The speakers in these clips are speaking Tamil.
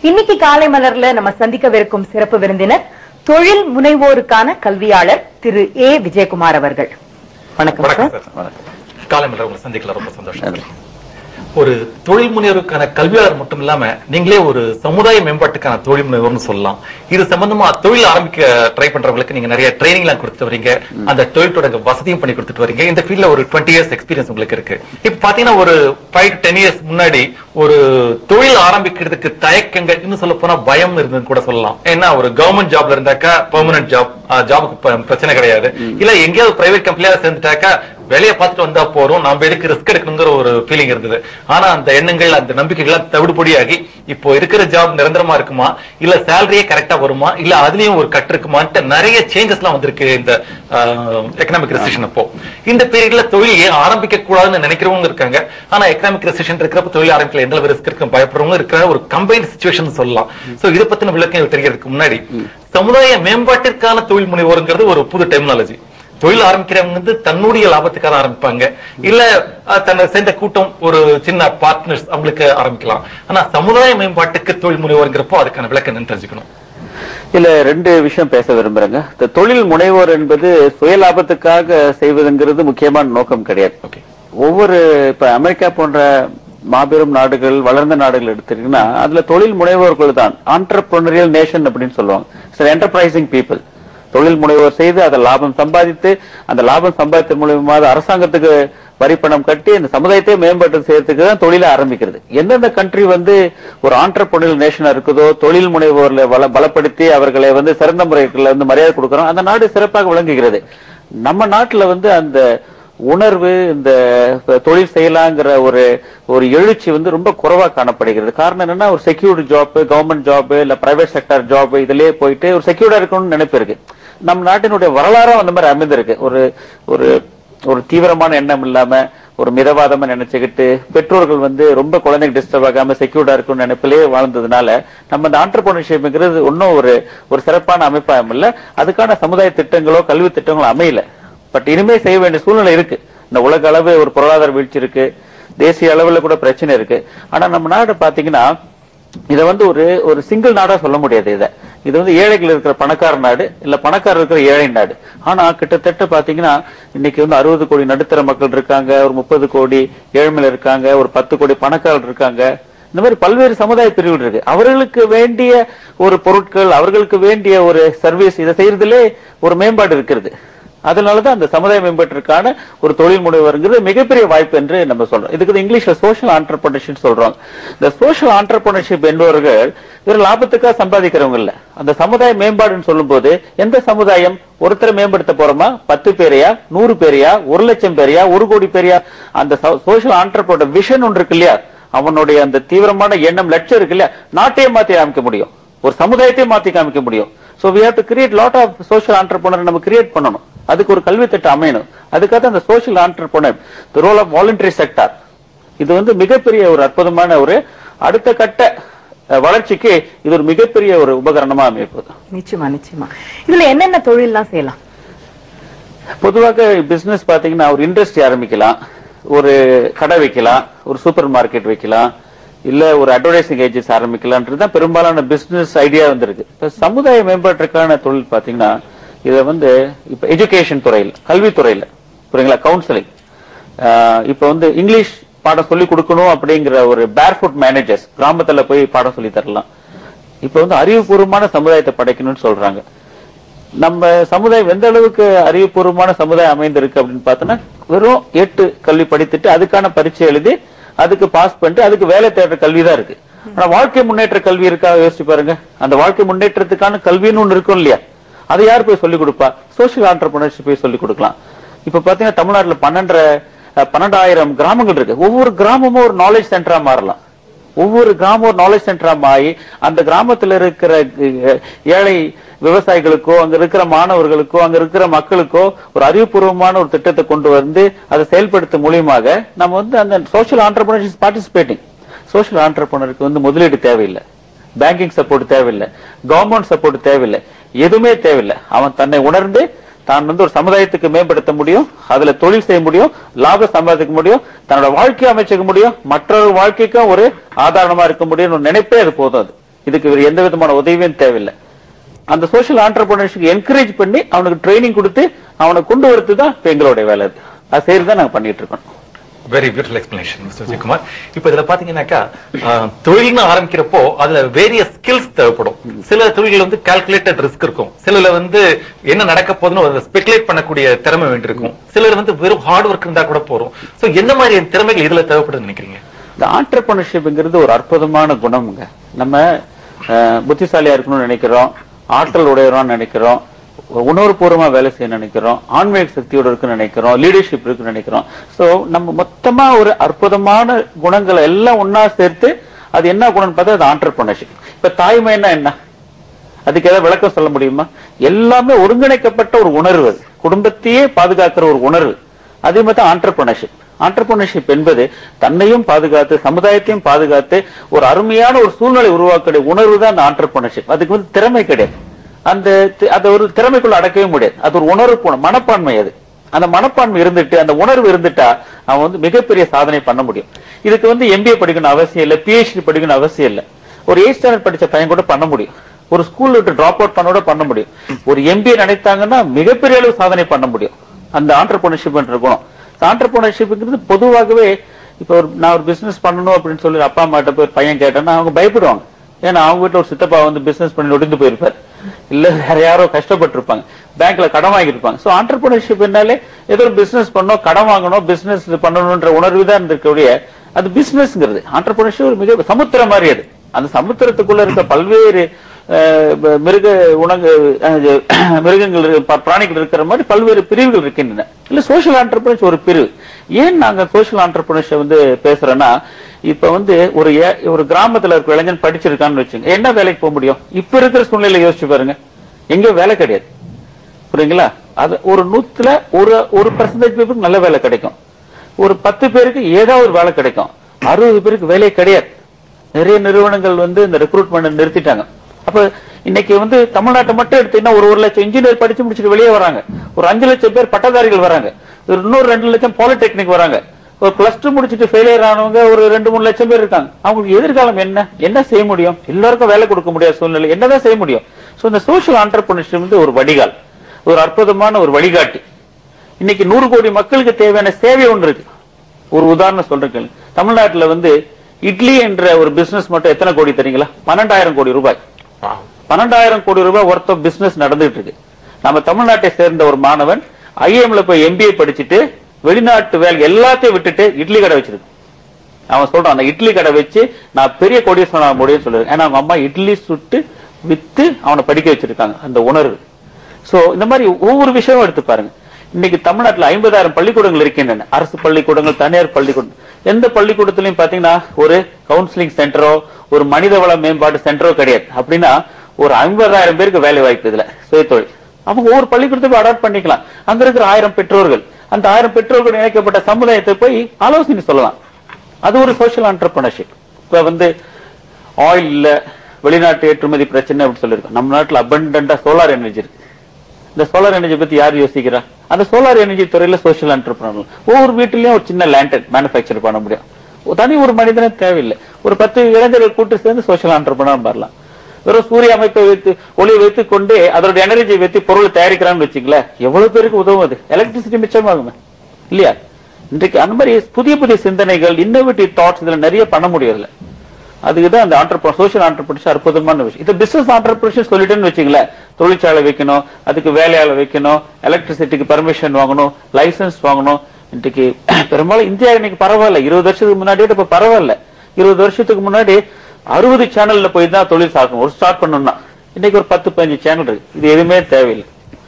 இன்னைக்கு காலை மலர்ல நம்ம சந்திக்கவிருக்கும் சிறப்பு விருந்தினர் தொழில் முனைவோருக்கான கல்வியாளர் திரு ஏ விஜயகுமார் அவர்கள் வணக்கம் வணக்கம் சார் சார் காலை மலர் உங்களை சந்திக்கல ரொம்ப சந்தோஷம் ஒரு தொழில் முனைவோருக்கான கல்வியாளர் மட்டும் இல்லாம நீங்களே ஒரு சமுதாய மேம்பாட்டுக்கான தொழில் முனைவோர்னு சொல்லலாம் இது சம்பந்தமா தொழில் ஆரம்பிக்க ட்ரை பண்றவங்களுக்கு நீங்க நிறைய ட்ரைனிங் எல்லாம் கொடுத்து வரீங்க அந்த தொழில் தொடங்க வசதியும் பண்ணி கொடுத்துட்டு வரீங்க இந்த ஃபீல்ட்ல ஒரு டுவெண்ட்டி இயர்ஸ் எக்ஸ்பீரியன்ஸ் உங்களுக்கு இருக்கு இப்ப பாத்தீங்கன்னா ஒரு ஃபைவ் டென் இயர்ஸ் முன்னாடி ஒரு தொழில் ஆரம்பிக்கிறதுக்கு தயக்கங்கள் இன்னும் சொல்ல போனா பயம் இருந்ததுன்னு கூட சொல்லலாம் ஏன்னா ஒரு கவர்மெண்ட் ஜாப்ல இருந்தாக்கா பெர்மனன்ட் ஜாப் ஜாபுக்கு பிரச்சனை கிடையாது இல்ல எங்கேயாவது பிரைவேட் கம்பெனியா சேர்ந்துட்டாக்கா வேலையை பார்த்துட்டு வந்தா போறோம் நாம எதுக்கு ரிஸ்க் எடுக்கணுங்கிற ஒரு ஃபீலிங் இருந்தது ஆனா அந்த எண்ணங்கள் அந்த நம்பிக்கைகள் தவிடுபொடியாகி இப்போ இருக்கிற ஜாப் நிரந்தரமா இருக்குமா இல்ல சேலரியே கரெக்டா வருமா இல்ல அதுலயும் ஒரு கட் இருக்குமான்ட்டு நிறைய சேஞ்சஸ் எல்லாம் வந்திருக்கு இந்த எக்கனாமிக் ரெசிஷன் அப்போ இந்த பீரியட்ல தொழில் ஏன் ஆரம்பிக்க கூடாதுன்னு நினைக்கிறவங்க இருக்காங்க ஆனா எக்கனாமிக் ரெசிஷன் இருக்கிறப்ப தொழில் ஆரம்பிக்கல எந்த ரிஸ்க் இருக்கு பயப்படுறவங்க இருக்கிற ஒரு கம்பைன் சுச்சுவேஷன் சொல்லலாம் சோ இதை பத்தின விளக்கம் தெரியறதுக்கு முன்னாடி சமுதாய மேம்பாட்டிற்கான தொழில் முனைவோருங்கிறது ஒரு புது டெக்னாலஜி தொழில் ஆரம்பிக்கிறவங்க வந்து தன்னுடைய லாபத்துக்காக ஆரம்பிப்பாங்க இல்ல அஹ், தன்னை சேர்ந்த கூட்டம் ஒரு சின்ன பார்ட்னர்ஸ் அவங்களுக்கு ஆரம்பிக்கலாம் ஆனா சமுதாய மேம்பாட்டுக்கு தொழில் முனைவோருங்கிறப்போ அதுக்கான விளக்கம் என்னன்னு தெரிஞ்சுக்கணும் இல்ல ரெண்டு விஷயம் பேச விரும்புறேங்க இந்த தொழில் முனைவோர் என்பது சுய லாபத்துக்காக செய்வதுங்கிறது முக்கியமான நோக்கம் கிடையாது ஓகே ஒவ்வொரு இப்ப அமெரிக்கா போன்ற மாபெரும் நாடுகள் வளர்ந்த நாடுகள் எடுத்துட்டீங்கன்னா அதுல தொழில் முனைவோர்கள் தான் ஆண்டர்பிரினரியல் நேஷன் அப்படின்னு சொல்லுவாங்க என்டர்பிரைசிங் பீப்புள் தொழில் முனைவோர் செய்து அதை லாபம் சம்பாதித்து அந்த லாபம் சம்பாதித்த மூலியமா அது அரசாங்கத்துக்கு வரி பணம் கட்டி அந்த சமுதாயத்தை மேம்பட்டு செய்யறதுக்கு தான் தொழிலை ஆரம்பிக்கிறது எந்தெந்த கண்ட்ரி வந்து ஒரு ஆண்டர்பிரினரியல் நேஷனா இருக்குதோ தொழில் முனைவோர்ல வள பலப்படுத்தி அவர்களை வந்து சிறந்த முறைகளை வந்து மரியாதை கொடுக்கறோம் அந்த நாடு சிறப்பாக விளங்குகிறது நம்ம நாட்டுல வந்து அந்த உணர்வு இந்த தொழில் செய்யலாங்கிற ஒரு ஒரு எழுச்சி வந்து ரொம்ப குறைவா காணப்படுகிறது காரணம் என்னன்னா ஒரு செக்யூர்டு ஜாப் கவர்மெண்ட் ஜாப் இல்ல பிரைவேட் செக்டர் ஜாப் இதுலயே போயிட்டு ஒரு செக்யூர்டா இருக்கணும்னு நினைப்பு இருக்கு நம் நாட்டினுடைய வரலாறும் அந்த மாதிரி அமைந்திருக்கு ஒரு ஒரு ஒரு தீவிரமான எண்ணம் இல்லாம ஒரு மிதவாதமா நினைச்சுக்கிட்டு பெற்றோர்கள் வந்து ரொம்ப குழந்தைங்க டிஸ்டர்ப் ஆகாம செக்யூர்டா இருக்கும்னு நினைப்பிலே வாழ்ந்ததுனால நம்ம இந்த ஆண்டர்பிரினர்ஷிப்ங்கிறது இன்னும் ஒரு ஒரு சிறப்பான அமைப்பா இல்ல அதுக்கான சமுதாய திட்டங்களோ கல்வி திட்டங்களோ அமையல பட் இனிமே செய்ய வேண்டிய சூழ்நிலை இருக்கு இந்த உலக அளவு ஒரு பொருளாதார வீழ்ச்சி இருக்கு தேசிய அளவுல கூட பிரச்சனை இருக்கு ஆனா நம்ம நாடு பாத்தீங்கன்னா இத வந்து ஒரு ஒரு சிங்கிள் நாடா சொல்ல முடியாது இத இது வந்து ஏழைகள் இருக்கிற பணக்கார நாடு இல்ல பணக்காரர் இருக்கிற ஏழை நாடு ஆனா கிட்டத்தட்ட பாத்தீங்கன்னா இன்னைக்கு வந்து அறுபது கோடி நடுத்தர மக்கள் இருக்காங்க ஒரு முப்பது கோடி ஏழ்மையில இருக்காங்க ஒரு பத்து கோடி பணக்காரர் இருக்காங்க இந்த மாதிரி பல்வேறு சமுதாய பிரிவுகள் இருக்கு அவர்களுக்கு வேண்டிய ஒரு பொருட்கள் அவர்களுக்கு வேண்டிய ஒரு சர்வீஸ் இதை செய்யறதுலே ஒரு மேம்பாடு இருக்கிறது அதனாலதான் அந்த சமுதாய மேம்பாட்டிற்கான ஒரு தொழில் முனைவருங்கிறது மிகப்பெரிய வாய்ப்பு என்று நம்ம சொல்றோம் இதுக்கு இங்கிலீஷ்ல சோஷியல் ஆண்டர்பிரினர்ஷிப் சொல்றோம் இந்த சோஷியல் ஆண்டர்பிரினர்ஷிப் என்பவர்கள் வெறும் லாபத்துக்காக சம்பாதிக்கிறவங்க இல்ல அந்த சமுதாய மேம்பாடுன்னு சொல்லும்போது எந்த சமுதாயம் ஒருத்தரை மேம்படுத்த போறோமா பத்து பேரையா நூறு பேரையா ஒரு லட்சம் பேரையா ஒரு கோடி பேரையா அந்த சோஷியல் ஆண்டர்பிரினர் விஷன் ஒன்று இருக்கு இல்லையா அவனுடைய அந்த தீவிரமான எண்ணம் லட்சம் இருக்கு இல்லையா நாட்டையே மாத்தி காமிக்க முடியும் ஒரு சமுதாயத்தை மாத்தி காமிக்க முடியும் so we have to create lot of social entrepreneur நம்ம கிரியேட் பண்ணணும் அதுக்கு ஒரு கல்வி திட்டம் அமையணும் அதுக்காக அந்த social entrepreneur the role of voluntary sector இது வந்து மிகப்பெரிய ஒரு அற்புதமான ஒரு அடுத்த கட்ட அஹ், வளர்ச்சிக்கு இது ஒரு மிகப்பெரிய ஒரு உபகரணமா அமைப்பது நிச்சயமா நிச்சயமா இதுல என்னென்ன தொழில்லாம் செய்யலாம் பொதுவாக பிசினஸ் பாத்தீங்கன்னா ஒரு இண்டஸ்ட்ரி ஆரம்பிக்கலாம் ஒரு கடை வைக்கலாம் ஒரு சூப்பர் மார்க்கெட் வைக்கலாம் இல்ல ஒரு அட்வர்டைசிங் ஏஜென்சி ஆரம்பிக்கலாம்ன்றது தான் பெரும்பாலான பிசினஸ் ஐடியா வந்திருக்கு இப்ப சமுதாய மேம்பாட்டுக்கான தொழில் பாத்தீங்கன்னா இத வந்து இப்ப எஜுகேஷன் துறையில் கல்வித்துறையில புரியுங்களா கவுன்சிலிங் இப்ப வந்து இங்கிலீஷ் பாடம் சொல்லி கொடுக்கணும் அப்படிங்கிற ஒரு பேர்ஃபுட் மேனேஜர்ஸ் கிராமத்துல போய் பாடம் சொல்லி தரலாம் இப்ப வந்து அறிவுபூர்வமான சமுதாயத்தை படைக்கணும்னு சொல்றாங்க நம்ம சமுதாயம் எந்த அளவுக்கு அறிவுபூர்வமான சமுதாயம் அமைந்திருக்கு அப்படின்னு பார்த்தோன்னா வெறும் எட்டு கல்வி படித்துட்டு அதுக்கான பரீட்சை எழுதி அதுக்கு பாஸ் பண்ணிட்டு அதுக்கு வேலை தேடுற கல்வி தான் இருக்கு ஆனா வாழ்க்கை முன்னேற்ற கல்வி இருக்கா யோசிச்சு பாருங்க அந்த வாழ்க்கை முன்னேற்றத்துக்கான கல்வின்னு ஒண்ணு இருக்கும் இல்லையா அதை யார் போய் சொல்லிக் கொடுப்பா சோசியல் ஆண்டர்பிரினர்ஷிப் போய் சொல்லிக் கொடுக்கலாம் இப்ப பாத்தீங்கன்னா தமிழ்நாட்டுல பன்னெண்டரை அஹ், பன்னெண்டாயிரம் கிராமங்கள் இருக்கு ஒவ்வொரு கிராமமும் ஒரு நாலேஜ் சென்டரா மாறலாம் ஒவ்வொரு கிராமம் ஒரு நாலேஜ் சென்டரா மாறி அந்த கிராமத்துல இருக்கிற அஹ், ஏழை விவசாயிகளுக்கோ அங்க இருக்கிற மாணவர்களுக்கோ அங்க இருக்கிற மக்களுக்கோ ஒரு அறிவுபூர்வமான ஒரு திட்டத்தை கொண்டு வந்து அதை செயல்படுத்தும் மூலியமாக நம்ம வந்து அந்த சோஷியல் ஆண்டர்பிரினர்ஷிப் பார்ட்டிசிபேட்டிங் சோஷியல் ஆண்டர்பிரினருக்கு வந்து முதலீடு தேவையில்லை பேங்கிங் சப்போர்ட் தேவையில்லை கவர்மெண்ட் சப்போர்ட் தேவையில்லை எதுவுமே தேவையில்லை அவன் தன்னை உணர்ந்து தான் வந்து ஒரு சமுதாயத்துக்கு மேம்படுத்த முடியும் அதுல தொழில் செய்ய முடியும் லாபம் சம்பாதிக்க முடியும் தன்னோட வாழ்க்கையை அமைச்சுக்க முடியும் மற்றொரு வாழ்க்கைக்கும் ஒரு ஆதாரமா இருக்க முடியும் நினைப்பே அது போதும் அது இதுக்கு வேற எந்த விதமான உதவியும் தேவையில்லை அந்த சோஷியல் ஆண்டர்பிரினர்ஷிப் என்கரேஜ் பண்ணி அவனுக்கு ட்ரைனிங் கொடுத்து அவனை கொண்டு வரது தான் இப்ப எங்களுடைய வேலை அது அது செய்யறது தான் நாங்க பண்ணிட்டு இருக்கோம் very beautiful explanation mister Vijayakumar இப்போ இதுல பாத்தீங்கன்னாக்கா ஆஹ், தொழில்னு ஆரம்பிக்கிறப்போ அதுல வேரிய ஸ்கில்ஸ் தேவைப்படும் சில தொழில்கள் வந்து கால்குலேட்டட் ரிஸ்க் இருக்கும் சிலர்ல வந்து என்ன நடக்க போகுதுன்னு ஸ்பெகுலேட் பண்ணக்கூடிய திறமை வேண்டியிருக்கும் சிலர் வந்து வெறும் ஹார்ட் ஒர்க் இருந்தா கூட போறோம் சோ என்ன மாதிரி திறமைகள் இதுல தேவைப்படுதுன்னு நினைக்கிறீங்க இந்த ஆண்டர்பிரினர்ஷிப்ங்கிறது ஒரு அற்புதமான குணம்ங்க நம்ம அஹ், புத்திசாலியா இருக்கணும்னு நினைக்கிறோம் ஆற்றல் உடையவரான்னு நினைக்கிறோம் உணர்வுபூர்வமா வேலை செய்ய நினைக்கிறோம் ஆன்மீக சக்தியோட இருக்குன்னு நினைக்கிறோம் லீடர்ஷிப் இருக்குன்னு நினைக்கிறோம் சோ நம்ம மொத்தமா ஒரு அற்புதமான குணங்களை எல்லாம் ஒன்னா சேர்த்து அது என்ன குணம்னு பார்த்தா அது ஆண்டர்பிரினர்ஷிப் இப்ப தாய்மைன்னா என்ன அதுக்கு ஏதாவது விளக்கம் சொல்ல முடியுமா எல்லாமே ஒருங்கிணைக்கப்பட்ட ஒரு உணர்வு அது குடும்பத்தையே பாதுகாக்கிற ஒரு உணர்வு அதே மாதிரி தான் ஆண்டர்பிரினர்ஷிப் ஆண்டர்பிரினர்ஷிப் என்பது தன்னையும் பாதுகாத்து சமுதாயத்தையும் பாதுகாத்து ஒரு அருமையான ஒரு சூழ்நிலை உருவாக்கக்கூடிய உணர்வு தான் அந்த ஆண்டர்பிரினர்ஷிப் அதுக்கு வந்து திறமை கிடையாது அந்த தி- அதை ஒரு திறமைக்குள்ள அடக்கவே முடியாது அது ஒரு உணர்வு போன- மனப்பான்மை அது அந்த மனப்பான்மை இருந்துட்டு அந்த உணர்வு இருந்துட்டா அவன் வந்து மிகப்பெரிய சாதனை பண்ண முடியும் இதுக்கு வந்து எம்பிஏ படிக்கணும் அவசியம் இல்ல பிஹெச்டி படிக்கணும் அவசியம் இல்ல ஒரு எயிட் ஸ்டாண்டர்ட் படிச்ச பையன் கூட பண்ண முடியும் ஒரு ஸ்கூல்ல விட்டு டிராப் அவுட் பண்ண கூட பண்ண முடியும் ஒரு எம்பிஏ நினைத்தாங்கன்னா மிகப்பெரிய அளவு சாதனை பண்ண முடியும் அந்த ஆண்டர்பிரினர்ஷிப் இருக்கணும் ஆண்டர்பிரினர்ஷிப்ங்கிறது பொதுவாகவே இப்ப ஒரு நான் ஒரு பிசினஸ் பண்ணணும் அப்படின்னு சொல்லி அப்பா அம்மாட்ட போய் ஒரு பையன் கேட்டேன்னா அவங்க பயப்படுவாங்க ஏன்னா அவங்க வீட்டுல ஒரு சித்தப்பா வந்து பிசினஸ் பண்ணி நொடிந்து போயிருப்பார் இல்ல வேற யாரோ கஷ்டப்பட்டு இருப்பாங்க பேங்க்ல கடன் வாங்கியிருப்பாங்க சோ ஆண்டர்பிரினர்ஷிப் என்னாலே ஏதோ ஒரு பிசினஸ் பண்ணணும் கடன் வாங்கணும் பிசினஸ் பண்ணணும்ன்ற உணர்வு தான் இருக்கக்கூடிய அது பிசினஸ்ங்கிறது ஆண்டர்பிரினர்ஷிப் ஒரு மிக சமுத்திரம் மாதிரி அது அந்த சமுத்திரத்துக்குள்ள இருக்க பல்வேறு அஹ், ப- மிருக உணவு அஹ், மிருகங்கள் இரு- ப- பிராணிகள் இருக்கிற மாதிரி பல்வேறு பிரிவுகள் இருக்கின்றன இல்ல சோஷியல் ஆண்டர்பிரினர்ஸ் ஒரு பிரிவு ஏன் நாங்க சோஷியல் ஆண்டர்பிரினர்ஷிப் வந்து பேசுறோம்னா இப்ப வந்து ஒரு ஏ- ஒரு கிராமத்துல இருக்க இளைஞன் படிச்சிருக்கான்னு வச்சுங்க என்ன வேலைக்கு போக முடியும் இப்ப இருக்கிற சூழ்நிலை யோசிச்சு பாருங்க எங்கேயும் வேலை கிடையாது புரியுங்களா அது ஒரு நூத்துல ஒரு ஒரு பர்சன்டேஜ் பேருக்கு நல்ல வேலை கிடைக்கும் ஒரு பத்து பேருக்கு ஏதாவது ஒரு வேலை கிடைக்கும் அறுபது பேருக்கு வேலையே கிடையாது நிறைய நிறுவனங்கள் வந்து இந்த ரெக்ரூட்மெண்ட் நிறுத்திட்டாங்க அப்ப இன்னைக்கு வந்து தமிழ்நாட்டை மட்டும் எடுத்தீங்கன்னா ஒரு ஒரு லட்சம் இன்ஜினியர் படிச்சு முடிச்சுட்டு வெளியே வராங்க ஒரு அஞ்சு லட்சம் பேர் பட்டதாரிகள் வராங்க ஒரு இன்னொரு ரெண்டு லட்சம் பாலிடெக்னிக் வராங்க ஒரு பிளஸ் டூ முடிச்சுட்டு ஃபெயிலியர் ஆனவங்க ஒரு ரெண்டு மூணு லட்சம் பேர் இருக்காங்க அவங்களுக்கு எதிர்காலம் என்ன என்ன செய்ய முடியும் எல்லாருக்கும் வேலை கொடுக்க முடியாத சூழ்நிலை என்னதான் செய்ய முடியும் சோ இந்த சோஷியல் ஆண்டர்பிரினர்ஷிப் வந்து ஒரு வடிகால் ஒரு அற்புதமான ஒரு வழிகாட்டி இன்னைக்கு நூறு கோடி மக்களுக்கு தேவையான சேவை ஒன்று இருக்கு ஒரு உதாரணம் சொல்றேன் கேளுங்க. தமிழ்நாட்டுல வந்து இட்லி என்ற ஒரு பிசினஸ் மட்டும் எத்தனை கோடி தெரியுங்களா பன்னெண்டாயிரம் கோடி ரூபாய் பன்னெண்டாயிரம் கோடி ரூபாய் ஒர்த் ஆஃப் பிசினஸ் நடந்துட்டு இருக்கு நம்ம தமிழ்நாட்டை சேர்ந்த ஒரு மாணவன் ஐஎம்ல போய் எம்பிஏ படிச்சுட்டு வெளிநாட்டு வேலை எல்லாத்தையும் விட்டுட்டு இட்லி கடை வச்சிருக்கு அவன் சொல்றான் அந்த இட்லி கடை வச்சு நான் பெரிய கோடீஸ்வரன் ஆக முடியும்னு சொல்லுவேன் ஏன்னா அவங்க அம்மா இட்லி சுட்டு வித்து அவனை படிக்க வச்சிருக்காங்க அந்த உணர்வு சோ இந்த மாதிரி ஒவ்வொரு விஷயமும் எடுத்து பாருங்க இன்னைக்கு தமிழ்நாட்டுல ஐம்பதாயிரம் பள்ளிக்கூடங்கள் இருக்கின்றன அரசு பள்ளிக்கூடங்கள் தனியார் பள்ளிக்கூடம் எந்த பள்ளிக்கூடத்திலையும் பாத்தீங்கன்னா ஒரு கவுன்சிலிங் சென்டரோ ஒரு மனித வள மேம்பாட்டு சென்டரோ கிடையாது அப்படின்னா ஒரு ஐம்பதாயிரம் பேருக்கு வேலை வாய்ப்பு இதுல சுயதொழில் அவங்க ஒவ்வொரு பள்ளிக்கூடத்துக்கும் அடாப்ட் பண்ணிக்கலாம் அங்க இருக்கிற ஆயிரம் பெற்றோர்கள் அந்த ஆயிரம் பெற்றோர்கள் இணைக்கப்பட்ட சமுதாயத்தை போய் ஆலோசனை சொல்லலாம் அது ஒரு சோஷியல் ஆண்டர்பிரினர்ஷிப் இப்ப வந்து ஆயில் இல்ல வெளிநாட்டு ஏற்றுமதி பிரச்சனை அப்படின்னு சொல்லிருக்கோம் நம்ம நாட்டுல அபண்டா சோலார் எனர்ஜி இருக்கு இந்த சோலார் எனர்ஜி பத்தி யார் யோசிக்கிறா அந்த சோலார் எனர்ஜி துறையில சோஷியல் ஆண்டர்பிரினர் ஒவ்வொரு வீட்டிலயும் ஒரு சின்ன லேண்டன் மேனுஃபேக்சர் பண்ண முடியும் ஒரு தனி ஒரு மனிதனே தேவையில்லை ஒரு பத்து இளைஞர்கள் கூட்டு சேர்ந்து சோஷியல் ஆண்டர்பிரினர் வரலாம் வெறும் சூரிய அமைப்பை வைத்து ஒளி வைத்துக் கொண்டே அதோட எனர்ஜி வைத்து பொருளை தயாரிக்கிறான்னு வச்சுங்களேன் எவ்வளவு பேருக்கு உதவும் அது எலக்ட்ரிசிட்டி மிச்சமாகுமே இல்லையா இன்றைக்கு அந்த மாதிரி புதிய புதிய சிந்தனைகள் இன்னோவேட்டிவ் தாட்ஸ் இதுல நிறைய பண்ண முடியல அதுக்குதான் அந்த ஆண்டர்பிரனர் சோஷியல் ஆண்டர்பிரினர்ஷிப் அற்புதமான விஷயம் இது பிசினஸ் ஆண்டர்பிரினர்ஷிப் சொல்லிட்டேன்னு வச்சுங்களேன் தொழிற்சாலை வைக்கணும் அதுக்கு வேலையாளர் வைக்கணும் எலக்ட்ரிசிட்டிக்கு பர்மிஷன் வாங்கணும் லைசன்ஸ் வாங்கணும் இன்றைக்கு பெரும்பாலும் இந்தியா இன்னைக்கு பரவாயில்ல இருபது வருஷத்துக்கு முன்னாடி விட இப்ப பரவாயில்ல இருபது வருஷத்துக்கு முன்னாடி அறுபது சேனல்ல போய் தான் தொழில் சாக்கணும் ஒரு ஸ்டார்ட் பண்ணணும்னா இன்னைக்கு ஒரு பத்து பதினஞ்சு சேனல் இருக்கு இது எதுவுமே தேவையில்லை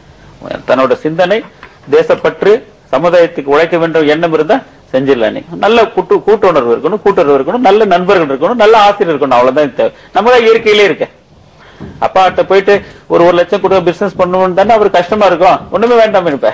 தன்னோட சிந்தனை தேசப்பற்று சமுதாயத்துக்கு உழைக்க வேண்டும் எண்ணம் இருந்தா செஞ்சிடலாம் நீங்க நல்ல கூட்டு கூட்டுணர்வு இருக்கணும் கூட்டுறவு இருக்கணும் நல்ல நண்பர்கள் இருக்கணும் நல்ல ஆசிரியர் இருக்கணும் அவ்வளவுதான் இது தேவை நம்ம தான் இயற்கையிலே இருக்க அப்பாட்ட போயிட்டு ஒரு ஒரு லட்சம் கூட பிசினஸ் பண்ணணும்னு தானே அவருக்கு கஷ்டமா இருக்கும் ஒண்ணுமே வேண்டாம் இருப்ப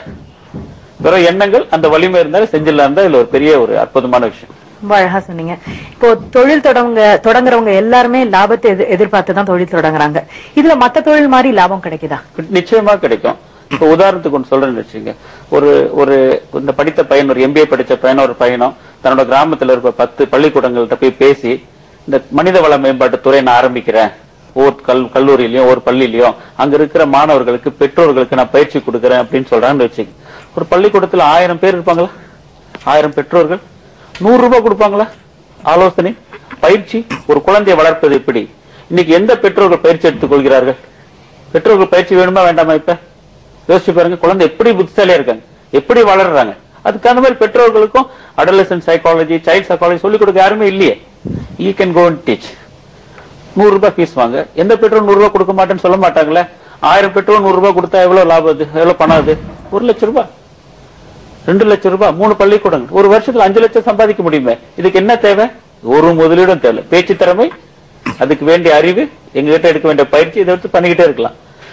வெறும் எண்ணங்கள் அந்த வலிமை இருந்தாலும் செஞ்சிடலாம் இருந்தா இதுல ஒரு பெரிய ஒரு அற்புதமான விஷயம் ரொம்ப அழகா சொன்னீங்க இப்போ தொழில் தொடங்க தொடங்குறவங்க எல்லாருமே லாபத்தை எதிர்- எதிர்பார்த்து தான் தொழில் தொடங்குறாங்க இதுல மத்த தொழில் மாதிரி லாபம் கிடைக்குதா நிச்சயமா கிடைக்கும் இப்ப உதாரணத்துக்கு ஒன்று சொல்றேன்னு வச்சுங்க ஒரு ஒரு இந்த படித்த பையன் ஒரு எம்பிஏ படிச்ச பையனோ ஒரு பையனும் தன்னோட கிராமத்துல இருக்க பத்து பள்ளிக்கூடங்கள்ட்ட போய் பேசி இந்த மனித வள மேம்பாட்டு துறை நான் ஆரம்பிக்கிறேன் ஒவ்வொரு கல் கல்லூரியிலயும் ஒரு பள்ளியிலயும் அங்க இருக்கிற மாணவர்களுக்கு பெற்றோர்களுக்கு நான் பயிற்சி கொடுக்கறேன் அப்படின்னு சொல்றான்னு வச்சுக்க ஒரு பள்ளிக்கூடத்துல ஆயிரம் பேர் இருப்பாங்களா ஆயிரம் பெற்றோர்கள் நூறு ரூபாய் கொடுப்பாங்களா ஆலோசனை பயிற்சி ஒரு குழந்தையை வளர்ப்பது எப்படி இன்னைக்கு எந்த பெற்றோர்கள் பயிற்சி எடுத்துக் கொள்கிறார்கள் பெற்றோர்கள் பயிற்சி வேணுமா வேண்டாமா இப்ப யோசிச்சு பாருங்க குழந்தை எப்படி புத்திசாலியா இருக்காங்க எப்படி வளர்றாங்க அதுக்கு அந்த மாதிரி பெற்றோர்களுக்கும் அடலசன் சைக்காலஜி சைல்ட் சைக்காலஜி சொல்லிக் கொடுக்க யாருமே இல்லையே you can go and teach நூறு ரூபாய் ஃபீஸ் வாங்க எந்த பெட்ரோல் நூறு ரூபாய் கொடுக்க மாட்டேன்னு சொல்ல மாட்டாங்களே ஆயிரம் பெட்ரோல் நூறு ரூபாய் கொடுத்தா எவ்வளவு லாபம் அது எவ்வளவு பணம் அது ஒரு லட்சம் ரூபாய் ரெண்டு லட்சம் ரூபாய் மூணு பள்ளிக்கூடங்கள் ஒரு வருஷத்துல அஞ்சு லட்சம் சம்பாதிக்க முடியுமே இதுக்கு என்ன தேவை ஒரு முதலீடும் தேவை பேச்சு திறமை அதுக்கு வேண்டிய அறிவு எங்க கிட்ட எடுக்க வேண்டிய பயிற்சி இதை வச்சு பண்ணிக்கிட்டே இருக்கலாம்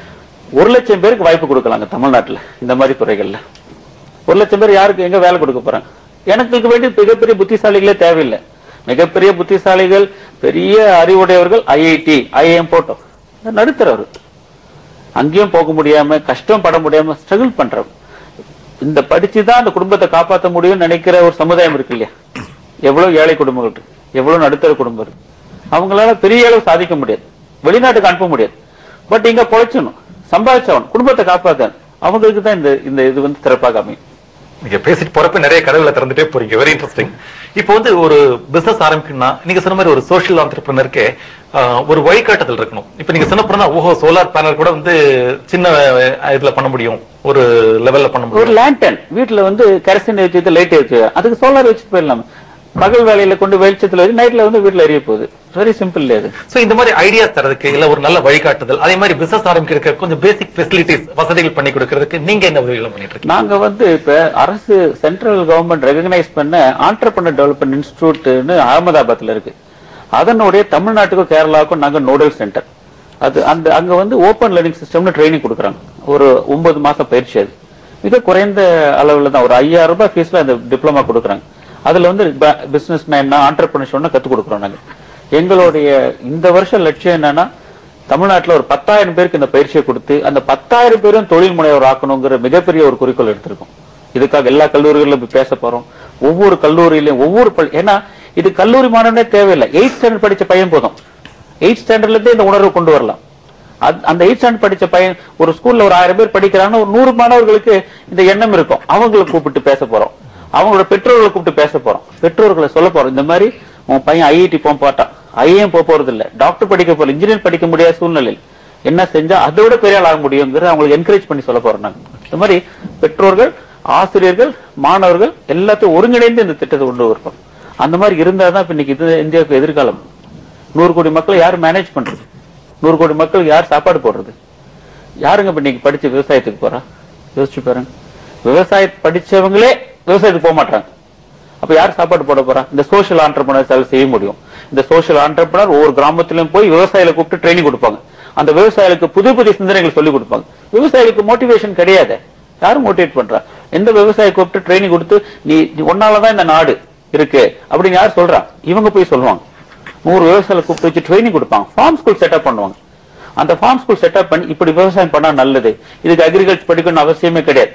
ஒரு லட்சம் பேருக்கு வாய்ப்பு கொடுக்கலாங்க தமிழ்நாட்டுல இந்த மாதிரி துறைகள்ல ஒரு லட்சம் பேர் யாருக்கு எங்க வேலை கொடுக்க போறாங்க எனக்கு இருக்க வேண்டிய மிகப்பெரிய புத்திசாலிகளே தேவையில்லை மிகப்பெரிய புத்திசாலிகள் பெரிய அறிவுடையவர்கள் ஐஐடி ஐஐஎம் போட்டோம் நடுத்தரவர் அங்கேயும் போக முடியாம கஷ்டம் பட முடியாம ஸ்ட்ரகிள் பண்றவங்க இந்த படிச்சுதான் அந்த குடும்பத்தை காப்பாற்ற முடியும்னு நினைக்கிற ஒரு சமுதாயம் இருக்கு இல்லையா எவ்வளவு ஏழை குடும்பங்கள் இருக்கு எவ்வளவு நடுத்தர குடும்பம் இருக்கு அவங்களால பெரிய அளவு சாதிக்க முடியாது வெளிநாட்டுக்கு அனுப்ப முடியாது பட் இங்க பொழைச்சணும் சம்பாதிச்சவன் குடும்பத்தை காப்பாத்தணும் அவங்களுக்கு தான் இந்த இந்த இது வந்து சிறப்பாக அமையும் நீங்க பேசிட்டு போறப்ப நிறைய கதவுகளை திறந்துட்டே போறீங்க வெரி இன்ட்ரெஸ்டிங் இப்போ வந்து ஒரு பிசினஸ் ஆரம்பிக்கணும்னா நீங்க சொன்ன மாதிரி ஒரு சோஷியல் ஆண்டர்பிரினருக்கு ஒரு வழிகாட்டுதல் இருக்கணும் இப்போ நீங்க சொன்ன போனா ஓஹோ சோலார் பேனல் கூட வந்து சின்ன அஹ், இதுல பண்ண முடியும் ஒரு லெவல்ல பண்ண ஒரு முடியும் லேண்டன் வீட்டுல வந்து கரசன் வச்சு லைட் வச்சு அதுக்கு சோலார் வச்சுட்டு போயிடலாம் பகல் வேலையில கொண்டு வெளிச்சத்துல வச்சு நைட்ல வந்து வீட்டுல எரிய போகுது வெரி சிம்பிள் இல்லையா அது சோ இந்த மாதிரி ஐடியாஸ் தரதுக்கு இல்ல ஒரு நல்ல வழிகாட்டுதல் அதே மாதிரி பிசினஸ் ஆரம்பிக்கிறதுக்கு கொஞ்சம் பேசிக் ஃபெசிலிட்டிஸ் வசதிகள் பண்ணி கொடுக்கறதுக்கு நீங்க என்ன உதவிகள் பண்ணிட்டு இருக்கீங்க நாங்க வந்து இப்ப அரசு சென்ட்ரல் கவர்மெண்ட் ரெகனைஸ் பண்ண ஆண்டர்பனர் டெவலப்மெண்ட் இன்ஸ்டிடியூட்னு அகமதாபாத்ல இருக்கு அதனுடைய தமிழ்நாட்டுக்கும் கேரளாவுக்கும் நாங்க நோடல் சென்டர் அது அந்த அங்க வந்து ஓபன் லேர்னிங் சிஸ்டம்னு ட்ரைனிங் கொடுக்குறாங்க ஒரு ஒன்பது மாசம் பயிற்சி அது மிக குறைந்த அளவுல தான் ஒரு ஐயாயிரம் ரூபாய் ஃபீஸ்ல அந்த டிப்ளமா கொடுக்குறாங்க அதுல வந்து பிசினஸ் என்ன ஆண்டர்பிரினர்ஷிப்னு கத்து கொடுக்குறோம் நாங்க எங்களுடைய இந்த வருஷம் லட்சியம் என்னன்னா தமிழ்நாட்டுல ஒரு பத்தாயிரம் பேருக்கு இந்த பயிற்சியை கொடுத்து அந்த பத்தாயிரம் பேரும் தொழில் முனைவர் ஆக்கணுங்கிற மிகப்பெரிய ஒரு குறிக்கோள் எடுத்திருக்கோம் இதுக்காக எல்லா கல்லூரிகளிலும் போய் பேச போறோம் ஒவ்வொரு கல்லூரியிலும் ஒவ்வொரு பள்ளி ஏன்னா இது கல்லூரி மாணவனே தேவையில்லை எயிட் ஸ்டாண்டர்ட் படிச்ச பையன் போதும் எயிட் ஸ்டாண்டர்ட்ல இருந்தே இந்த உணர்வு கொண்டு வரலாம் அது- அந்த எயிட் ஸ்டாண்டர்ட் படிச்ச பையன் ஒரு ஸ்கூல்ல ஒரு ஆயிரம் பேர் படிக்கிறாங்கன்னா ஒரு நூறு மாணவர்களுக்கு இந்த எண்ணம் இருக்கும் அவங்களை கூப்பிட்டு பேச போறோம் அவங்களோட பெற்றோர்களை கூப்பிட்டு பேச போறோம் பெற்றோர்களை சொல்ல போறோம் இந்த மாதிரி உன் பையன் ஐஐடி போக போட்டான் ஐஏஎம் போக போறது இல்ல டாக்டர் படிக்க போற இன்ஜினியர் படிக்க முடியாத சூழ்நிலையில் என்ன செஞ்சா அதை விட பெரிய ஆள் ஆக முடியுங்கிற அவங்களுக்கு என்கரேஜ் பண்ணி சொல்ல போறோம் நாங்க இந்த மாதிரி பெற்றோர்கள் ஆசிரியர்கள் மாணவர்கள் எல்லாத்தையும் ஒருங்கிணைந்து இந்த திட்டத்தை கொண்டு வருவோம் அந்த மாதிரி இருந்தா தான் இப்ப இன்னைக்கு இது இந்தியாவுக்கு எதிர்காலம் நூறு கோடி மக்களை யார் மேனேஜ் பண்றது நூறு கோடி மக்களுக்கு யார் சாப்பாடு போடுறது யாருங்க இப்ப இன்னைக்கு படிச்சு விவசாயத்துக்கு போறா யோசிச்சு பாருங்க விவசாய படிச்சவங்களே விவசாயத்துக்கு போக மாட்டாங்க அப்ப யார் சாப்பாடு போட போறா இந்த சோஷியல் ஆண்டர்பனர் செய்ய முடியும் இந்த சோஷியல் ஆண்டர்பனர் ஒவ்வொரு கிராமத்திலும் போய் விவசாயிகளை கூப்பிட்டு ட்ரைனிங் கொடுப்பாங்க அந்த விவசாயிகளுக்கு புது புதிய சிந்தனைகள் சொல்லி கொடுப்பாங்க விவசாயிகளுக்கு மோட்டிவேஷன் கிடையாது யாரும் மோட்டிவேட் பண்றா எந்த விவசாயி கூப்பிட்டு ட்ரைனிங் கொடுத்து நீ நீ உன்னாலதான் இந்த நாடு இருக்கு அப்படின்னு யார் சொல்றா இவங்க போய் சொல்லுவாங்க நூறு விவசாயிகளை கூப்பிட்டு வச்சு ட்ரைனிங் கொடுப்பாங்க ஃபார்ம் ஸ்கூல் செட்டப் பண்ணுவாங்க அந்த ஃபார்ம் ஸ்கூல் செட்டப் பண்ணி இப்படி விவசாயம் பண்ணா நல்லது இதுக்கு அக்ரிகல்ச்சர் படிக்கணும் அவசியமே கிடையாது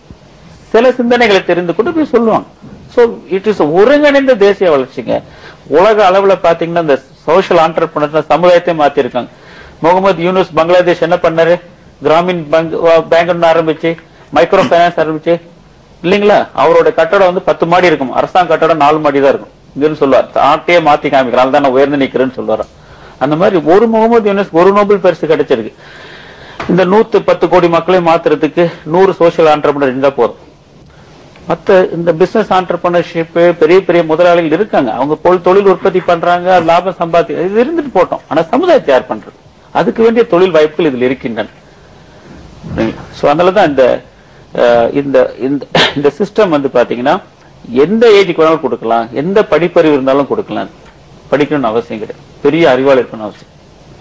சில சிந்தனைகளை தெரிந்து கொண்டு போய் சொல்லுவாங்க சோ இட் இஸ் ஒருங்கிணைந்த தேசிய வளர்ச்சிங்க உலக அளவுல பாத்தீங்கன்னா இந்த சோஷியல் ஆண்டர்பிரினர் சமுதாயத்தை மாத்திருக்காங்க முகமது யூனுஸ் பங்களாதேஷ் என்ன பண்ணாரு கிராமின் பேங்க் பேங்க் ஆரம்பிச்சு மைக்ரோ ஃபைனான்ஸ் ஆரம்பிச்சு இல்லைங்களா அவரோட கட்டடம் வந்து பத்து மாடி இருக்கும் அரசாங்க கட்டடம் நாலு மாடி தான் இருக்கும் இங்கன்னு சொல்லுவார் நாட்டையே மாத்தி காமிக்கிறான் தான் நான் உயர்ந்து நிக்கிறேன்னு சொல்லுவாரு அந்த மாதிரி ஒரு முகமது யூனுஸ் ஒரு நோபல் பரிசு கிடைச்சிருக்கு இந்த நூத்து பத்து கோடி மக்களை மாத்துறதுக்கு நூறு சோஷியல் ஆண்டர்பிரினர் இருந்தா போதும் மத்த இந்த பிசினஸ் ஆண்டர்பிரினர்ஷிப் பெரிய பெரிய முதலாளிகள் இருக்காங்க அவங்க பொருள் தொழில் உற்பத்தி பண்றாங்க லாபம் சம்பாதி இது இருந்துட்டு போட்டோம் ஆனா சமுதாயத்தை யார் பண்றது அதுக்கு வேண்டிய தொழில் வாய்ப்புகள் இதில் இருக்கின்றன சோ அதனாலதான் இந்த அஹ், இந்த இந்த இந்த சிஸ்டம் வந்து பாத்தீங்கன்னா எந்த ஏஜுக்கு வேணாலும் கொடுக்கலாம் எந்த படிப்பறிவு இருந்தாலும் கொடுக்கலாம் படிக்கணும்னு அவசியம் கிடையாது பெரிய அறிவாளி இருக்கணும் அவசியம்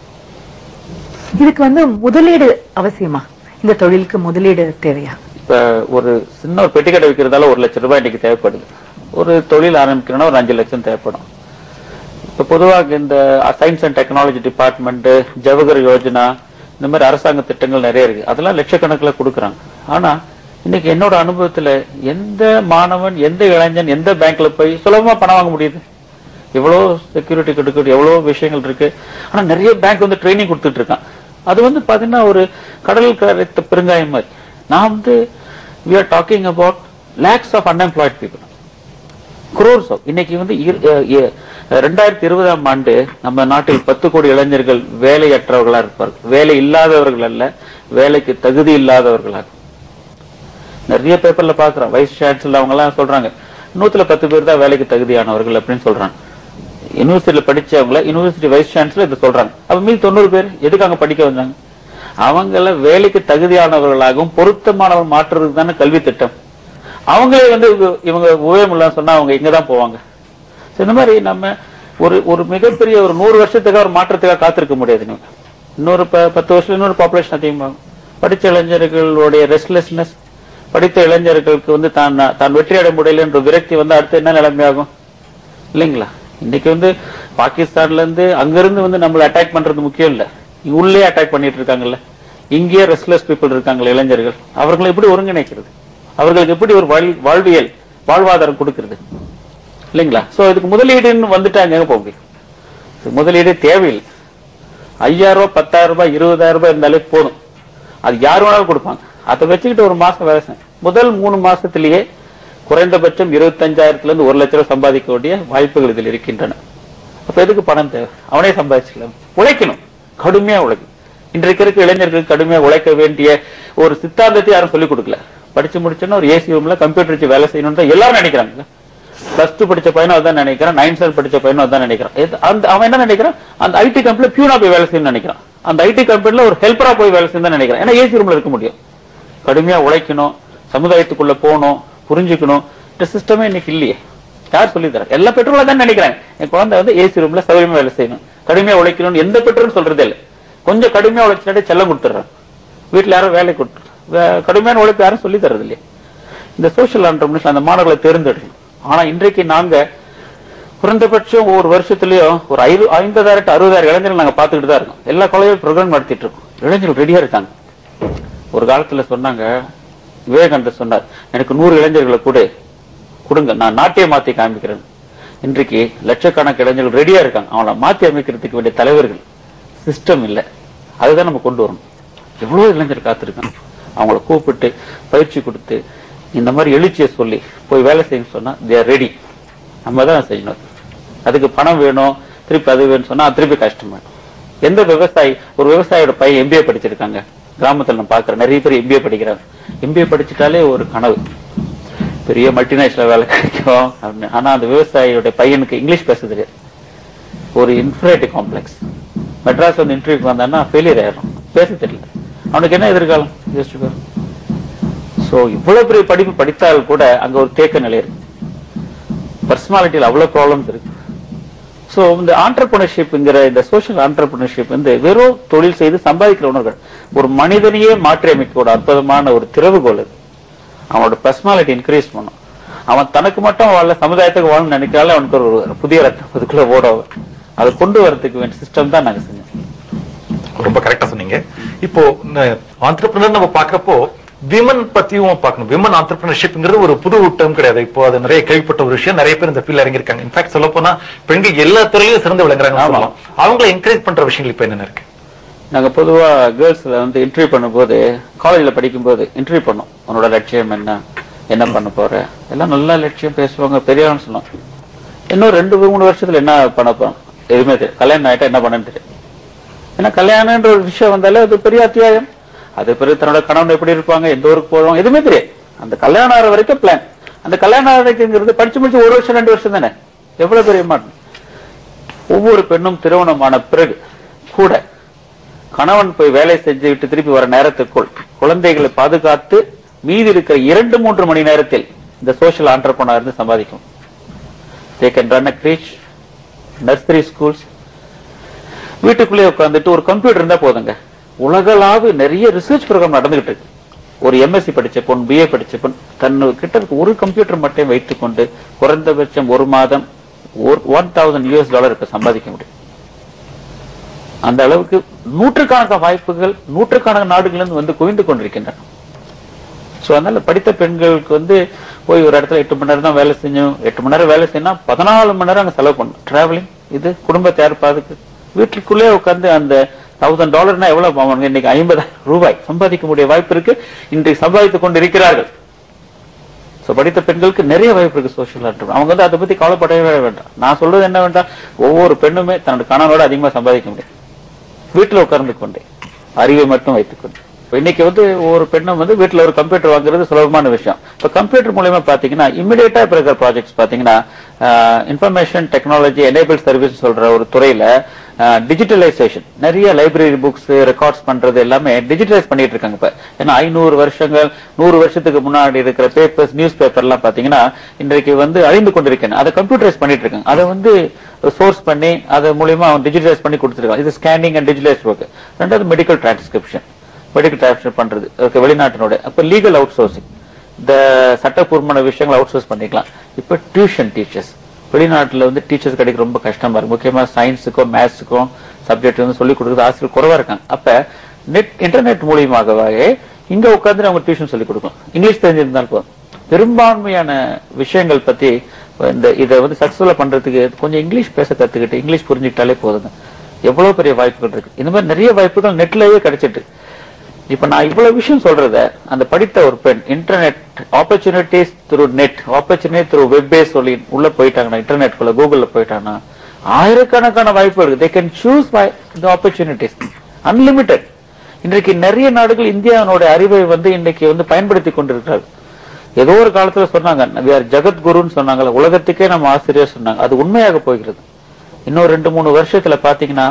இதுக்கு வந்து முதலீடு அவசியமா இந்த தொழிலுக்கு முதலீடு தேவையா இப்ப ஒரு சின்ன ஒரு பெட்டிக்கடை விற்கிறதால ஒரு லட்சம் ரூபாய் இன்னைக்கு தேவைப்படுது ஒரு தொழில் ஆரம்பிக்கணும்னா ஒரு அஞ்சு லட்சம் தேவைப்படும் இப்ப பொதுவாக இந்த science and technology department Jawahar Yojana இந்த மாதிரி அரசாங்க திட்டங்கள் நிறைய இருக்கு அதெல்லாம் லட்சக்கணக்கில் கொடுக்குறாங்க ஆனா இன்னைக்கு என்னோட அனுபவத்துல எந்த மாணவன் எந்த இளைஞன் எந்த பேங்க்ல போய் சுலபமா பணம் வாங்க முடியுது எவ்வளவு செக்யூரிட்டி கொடுக்க எவ்வளவு விஷயங்கள் இருக்கு ஆனா நிறைய பேங்க் வந்து ட்ரைனிங் கொடுத்துட்டு இருக்கான் அது வந்து பாத்தீங்கன்னா ஒரு கடல் கரைத்த பெருங்காயம் மாதிரி நான் வந்து we are talking about lakhs of unemployed people crores இன்னைக்கு வந்து இரு- அஹ் எ- ரெண்டாயிரத்தி இருபதாம் ஆண்டு நம்ம நாட்டில் பத்து கோடி இளைஞர்கள் வேலையற்றவர்களா இருப்பார்கள் வேலை இல்லாதவர்கள் அல்ல வேலைக்கு தகுதி இல்லாதவர்களாக நிறைய பேப்பர்ல பாக்குறோம் வைஸ் சான்சலர் அவங்க எல்லாம் சொல்றாங்க நூத்துல பத்து பேர் தான் வேலைக்கு தகுதியானவர்கள் அப்படின்னு சொல்றாங்க யூனிவர்சிட்டியில படிச்சவங்கள யூனிவர்சிட்டி வைஸ் சான்சலர் இது சொல்றாங்க அப்ப மீதி தொண்ணூறு பேர் எதுக்கு அங்க படிக்க வந்தாங்க அவங்கள வேலைக்கு தகுதியானவர்களாகவும் பொருத்தமானவர் மாற்றுறதுக்கு தானே கல்வி திட்டம் அவங்களே வந்து இவங்க- இவங்க உபயோகம் சொன்னா அவங்க இங்கதான் போவாங்க So, இந்த மாதிரி நம்ம ஒரு ஒரு மிகப்பெரிய ஒரு நூறு வருஷத்துக்காக ஒரு மாற்றத்துக்காக காத்திருக்க முடியாது நீங்க இன்னொரு ப- பத்து வருஷம் இன்னொரு பாப்புலேஷன் அதிகமாகும் படிச்ச இளைஞர்களுடைய ரெஸ்ட்லெஸ்னஸ் படித்த இளைஞர்களுக்கு வந்து தான் தான் வெற்றி அடைய முடியல என்ற விரக்தி வந்து அடுத்து என்ன நிலைமையாகும் இல்லைங்களா இன்னைக்கு வந்து பாகிஸ்தான்ல இருந்து அங்கிருந்து வந்து நம்மள அட்டாக் பண்றது முக்கியம் இல்ல இங்க உள்ளே அட்டாக் பண்ணிட்டு இருக்காங்கல்ல இங்கேயே ரெஸ்ட்லெஸ் பீப்புள் இருக்காங்கல்ல இளைஞர்கள் அவர்களை எப்படி ஒருங்கிணைக்கிறது அவர்களுக்கு எப்படி ஒரு வாழ்- வாழ்வியல் வாழ்வாதாரம் கொடுக்கிறது இல்லைங்களா சோ இதுக்கு முதலீடுன்னு வந்துட்டாங்க எங்க போக முடியும் இதுக்கு முதலீடே தேவையில்லை ஐயாயிரம் ரூபாய் பத்தாயிரம் ரூபாய் இருபதாயிரம் ரூபாய் இருந்தாலே போதும் அது யார் வேணாலும் கொடுப்பாங்க அதை வச்சுக்கிட்டு ஒரு மாசம் வேலை செய்யணும். முதல் மூணு மாசத்திலேயே குறைந்தபட்சம் இருபத்தஞ்சாயிரத்துல இருந்து ஒரு லட்சம் ரூபாய் சம்பாதிக்கக்கூடிய வாய்ப்புகள் இதில் இருக்கின்றன அப்ப எதுக்கு பணம் தேவை அவனே சம்பாதிச்சுக்கலாம் உழைக்கணும் கடுமையா உழைக்கணும் இன்றைக்கு இருக்க இளைஞர்களுக்கு கடுமையா உழைக்க வேண்டிய ஒரு சித்தாந்தத்தை யாரும் சொல்லிக் கொடுக்கல படிச்சு முடிச்சோன்னா ஒரு ஏசி ரூம்ல கம்ப்யூட்டர் வச்சு வேலை செய்யணும்னு தான் எல்லாரும் நினைக்கிறாங்க பிளஸ் டூ படிச்ச பையனும் அதான் நினைக்கிறான் நைன்த் ஸ்டாண்டர்ட் படிச்ச பையனும் அதான் நினைக்கிறான் எது- அந்த அவன் என்ன நினைக்கிறான் அந்த ஐடி கம்பெனில பியூனா போய் வேலை செய்யணும்னு நினைக்கிறான் அந்த ஐடி கம்பெனில ஒரு ஹெல்ப்பரா போய் வேலை செய்யணும் நினைக்கிறான் ஏன்னா ஏசி ரூம்ல இருக்க முடியும் கடுமையா உழைக்கணும் சமுதாயத்துக்குள்ள போகணும் புரிஞ்சுக்கணும் இந்த சிஸ்டமே இன்னைக்கு இல்லையே யார் சொல்லி தர எல்லா பெற்றோர்களா தான் நினைக்கிறாங்க என் குழந்தை வந்து ஏசி ரூம்ல சௌகரியமா வேலை செய்யணும் கடுமையா உழைக்கணும்னு எந்த பெற்றோரும் சொல்றதே இல்லை கொஞ்சம் கடுமையா உழைச்சிட்டாலே செல்லம் கொடுத்துட்றாங்க வீட்டுல யாரும் வேலை கொடுத்து வே- கடுமையான உழைப்பு யாரும் சொல்லி தரது இல்லையே இந்த சோஷியல் ஆண்டர்பிரினர்ஸ் அந்த மாணவர்களை தேர்ந்தெடுக்கணும் ஆனா இன்றைக்கு நாங்க குறைந்தபட்சம் ஒவ்வொரு வருஷத்துலயும் ஒரு ஐந்து ஐம்பதாயிரம் to அறுபதாயிரம் இளைஞர்கள் நாங்க பாத்துக்கிட்டு தான் இருக்கோம் எல்லா காலேஜும் ப்ரோக்ராம் நடத்திட்டு இருக்கோம் இளைஞர்கள் ரெடியா இருக்காங்க ஒரு காலத்துல சொன்னாங்க விவேகானந்தர் சொன்னார் எனக்கு நூறு இளைஞர்களை கூட கொடுங்க நான் நாட்டையே மாத்தி காமிக்கிறேன் இன்றைக்கு லட்சக்கணக்கு இளைஞர்கள் ரெடியா இருக்காங்க அவங்கள மாத்தி அமைக்கிறதுக்கு வேண்டிய தலைவர்கள் சிஸ்டம் இல்ல அதுதான் நம்ம கொண்டு வரணும் எவ்வளவு இளைஞர் காத்திருக்காங்க அவங்கள கூப்பிட்டு பயிற்சி கொடுத்து இந்த மாதிரி எழுச்சியை சொல்லி போய் வேலை செய்ய சொன்னா தேர் ரெடி நம்ம தான் செய்யணும் அதுக்கு பணம் வேணும் திருப்பி அது வேணும் சொன்னா திருப்பி கஷ்டம் வேணும் எந்த விவசாயி ஒரு விவசாயியோட பையன் எம்பிஏ படிச்சிருக்காங்க கிராமத்துல நான் பாக்குறேன் நிறைய பேர் எம்பிஏ படிக்கிறாங்க எம்பிஏ படிச்சுட்டாலே ஒரு கனவு பெரிய மல்டிநேஷனல் வேலை கிடைக்கும் அப்படின்னு. ஆனா அந்த விவசாயியோட பையனுக்கு இங்கிலீஷ் பேச தெரியாது ஒரு இன்ஃபரேட்டிவ் காம்ப்ளெக்ஸ் மெட்ராஸ் வந்து இன்டர்வியூக்கு வந்தான்னா ஃபெயிலியர் ஆயிடும் பேச தெரியல அவனுக்கு என்ன எதிர்காலம் யோசிச்சு பாரு சோ இவ்வளவு பெரிய படிப்பு படித்தால் கூட அங்க ஒரு தேக்க நிலை இருக்கு பர்சனாலிட்டியில் அவ்வளவு ப்ராப்ளம்ஸ் இருக்கு சோ இந்த ஆண்டர்பிரினர்ஷிப்ங்கிற இந்த சோஷியல் ஆண்டர்பிரினர்ஷிப் வந்து வெறும் தொழில் செய்து சம்பாதிக்கிற உணர்வுகள் ஒரு மனிதனையே மாற்றி அமைக்கக்கூடிய அற்புதமான ஒரு திறவுகோல் அது அவனோட பர்சனாலிட்டி இன்க்ரீஸ் பண்ணும் அவன் தனக்கு மட்டும் வாழ சமுதாயத்துக்கு வாழணும்னு நினைக்கிறாலே அவனுக்கு ஒரு புதிய ரத்தம் அதுக்குள்ள ஓடும் அதை கொண்டு வரதுக்கு வேண்டிய சிஸ்டம் தான் நாங்க செஞ்சோம் ரொம்ப கரெக்டா சொன்னீங்க இப்போ ஆண்டர்பிரினர் நம்ம பாக்குறப்போ விமன் பத்தியும் பார்க்கணும் விமன் ஆண்டர்பிரினர்ஷிப்ங்கிறது ஒரு புது டேர்ம் கிடையாது இப்போ அது நிறைய கேள்விப்பட்ட ஒரு விஷயம் நிறைய பேர் இந்த ஃபீல்ட்ல இறங்கிருக்காங்க இன்ஃபேக்ட் சொல்ல போனா பெண்கள் எல்லா துறையிலும் சிறந்து விளங்குறாங்க ஆமா. சொல்லலாம் அவங்களை என்கரேஜ் பண்ற விஷயங்கள் இப்ப என்னென்ன இருக்கு நாங்க பொதுவா கேர்ள்ஸ்ல வந்து இன்டர்வியூ பண்ணும்போது காலேஜ்ல படிக்கும்போது இன்டர்வியூ பண்ணோம் உன்னோட லட்சியம் என்ன என்ன பண்ண போற எல்லாம் நல்ல லட்சியம் பேசுவாங்க பெரியவன்னு சொன்னோம் இன்னும் ரெண்டு மூணு வருஷத்துல என்ன பண்ண போறோம் எதுவுமே தெரியும் கல்யாணம் ஆயிட்டா என்ன பண்ணன்னு தெரியும் ஏன்னா கல்யாணம்ன்ற ஒரு விஷயம் வந்தாலே அது பெரிய அத்தியாயம் அது பிறகு தன்னோட கணவன் எப்படி இருப்பாங்க எந்த ஊருக்கு போறோம் எதுவுமே தெரியாது அந்த கல்யாணம் ஆகிற வரைக்கும் பிளான் அந்த கல்யாணம் ஆகிறதுங்கிறது படிச்சு முடிச்சு ஒரு வருஷம் ரெண்டு வருஷம் தானே எவ்வளவு பெரிய மாற்றம் ஒவ்வொரு பெண்ணும் திருமணமான பிறகு கூட கணவன் போய் வேலை செஞ்சுவிட்டு திருப்பி வர நேரத்துக்குள் குழந்தைகளை பாதுகாத்து மீதி இருக்கிற இரண்டு மூன்று மணி நேரத்தில் இந்த சோஷியல் ஆண்டர்பனர் இருந்து சம்பாதிக்கும் they can run a creche nursery schools வீட்டுக்குள்ளே உட்காந்துட்டு ஒரு கம்ப்யூட்டர் இருந்தா போதுங்க உலகளாவு நிறைய ரிசர்ச் ப்ரோக்ராம் நடந்துகிட்டு இருக்கு ஒரு எம்எஸ்சி படிச்ச பொண் பிஏ படிச்ச பொண் தன் கிட்ட இருக்க ஒரு கம்ப்யூட்டர் மட்டும் வைத்துக்கொண்டு குறைந்தபட்சம் ஒரு மாதம் ஒன் தௌசண்ட் யூஎஸ் டாலர் இப்ப சம்பாதிக்க முடியும் அந்த அளவுக்கு நூற்றுக்கணக்கான வாய்ப்புகள் நூற்றுக்கணக்கான நாடுகளிலிருந்து வந்து குவிந்து கொண்டிருக்கின்றன சோ அதனால படித்த பெண்களுக்கு வந்து போய் ஒரு இடத்துல எட்டு மணி நேரம் தான் வேலை செஞ்சோம் எட்டு மணி நேரம் வேலை செய்யணும் பதினாலு மணி நேரம் அங்க செலவு பண்ணும் டிராவலிங் இது குடும்பத்தை யார் பாதுக்கு வீட்டுக்குள்ளே உட்கார்ந்து அந்த தௌசண்ட் டாலர்னா எவ்வளவு அவங்க இன்னைக்கு ஐம்பதாயிரம் ரூபாய் சம்பாதிக்க முடிய வாய்ப்பு இருக்கு இன்றைக்கு சம்பாதித்துக் கொண்டு இருக்கிறார்கள் சோ படித்த பெண்களுக்கு நிறைய வாய்ப்பு இருக்கு சோஷியல் ஆண்டர் அவங்க வந்து அதை பத்தி கவலைப்படவே வேண்டாம் நான் சொல்றது என்ன வேண்டாம் ஒவ்வொரு பெண்ணுமே தன்னோட கணவனோட அதிகமா சம்பாதிக்க முடியும் வீட்டுல உட்கார்ந்து கொண்டே அறிவை மட்டும் வைத்துக் கொண்டு இப்ப இன்னைக்கு வந்து ஒரு பெண்ணும் வந்து வீட்டுல ஒரு கம்ப்யூட்டர் வாங்குறது சுலபமான விஷயம் இப்ப கம்ப்யூட்டர் மூலயமா பாத்தீங்கன்னா இமிடியேட்டா இப்ப இருக்கிற ப்ராஜெக்ட்ஸ் பாத்தீங்கன்னா இன்ஃபர்மேஷன் டெக்னாலஜி எனேபிள் சர்வீஸ் சொல்ற ஒரு துறையில டிஜிட்டலைசேஷன் நிறைய லைப்ரரி புக்ஸ் ரெக்கார்ட்ஸ் பண்றது எல்லாமே டிஜிட்டலைஸ் பண்ணிட்டு இருக்காங்க இப்ப ஏன்னா ஐநூறு வருஷங்கள் நூறு வருஷத்துக்கு முன்னாடி இருக்கிற பேப்பர்ஸ் நியூஸ் பேப்பர் எல்லாம் பாத்தீங்கன்னா இன்றைக்கு வந்து அழிந்து கொண்டிருக்கேன் அதை கம்ப்யூட்டரைஸ் பண்ணிட்டு இருக்காங்க அதை வந்து சோர்ஸ் பண்ணி அது மூலியமா டிஜிட்டலைஸ் பண்ணி கொடுத்துருக்காங்க இது ஸ்கேனிங் அண்ட் டிஜிட்டலைஸ் ஒர்க் ரெண்டாவது மெடிக்கல் டிரான்ஸ்கிரிப்ஷன் மெடிக்கல் டிரான்ஸ்கிரிப்ஷன் பண்றது அதுக்கு வெளிநாட்டினோட அப்ப லீகல் அவுட் சோர்சிங் இந்த சட்டப்பூர்வமான விஷயங்களை அவுட் சோர்ஸ் பண்ணிக்கலாம் இப்ப டியூஷன் டீச்சர்ஸ் வெளிநாட்டுல வந்து டீச்சர்ஸ் கிடைக்க ரொம்ப கஷ்டமா இருக்கு முக்கியமா சயின்ஸுக்கும் மேத்ஸுக்கும் சப்ஜெக்ட் வந்து சொல்லிக் கொடுக்குறது ஆசிரியர் குறைவா இருக்காங்க அப்ப நெட் இன்டர்நெட் மூலியமாகவே இங்க உட்கார்ந்து அவங்க டியூஷன் சொல்லிக் கொடுக்கும் இங்கிலீஷ் தெரிஞ்சிருந்தால் போதும் பெரும்பான்மையான விஷயங்கள் பத்தி இந்த இதை வந்து சக்சஸ்ஃபுல்லா பண்றதுக்கு கொஞ்சம் இங்கிலீஷ் பேச கத்துக்கிட்டு இங்கிலீஷ் புரிஞ்சுக்கிட்டாலே போதுங்க எவ்வளவு பெரிய வாய்ப்புகள் இருக்கு இந்த மாதிரி நிறைய வாய்ப்புகள் நெட்லயே கிடைச்சிட்டு இப்ப நான் இவ்வளவு விஷயம் சொல்றத அந்த படித்த ஒரு பெண் internet opportunities through net opportunity through web base சொல்லி உள்ள போயிட்டாங்கன்னா இன்டர்நெட்குள்ள கூகுள்ல போயிட்டாங்கன்னா ஆயிரக்கணக்கான வாய்ப்பு இருக்கு they can choose the opportunities unlimited இன்றைக்கு நிறைய நாடுகள் இந்தியாவோட அறிவை வந்து இன்னைக்கு வந்து பயன்படுத்தி கொண்டிருக்கிறார்கள் ஏதோ ஒரு காலத்துல சொன்னாங்க we are ஜெகத்குருன்னு சொன்னாங்கல்ல உலகத்துக்கே நம்ம ஆசிரியர் சொன்னாங்க அது உண்மையாக போகிறது இன்னும் ரெண்டு மூணு வருஷத்துல பாத்தீங்கன்னா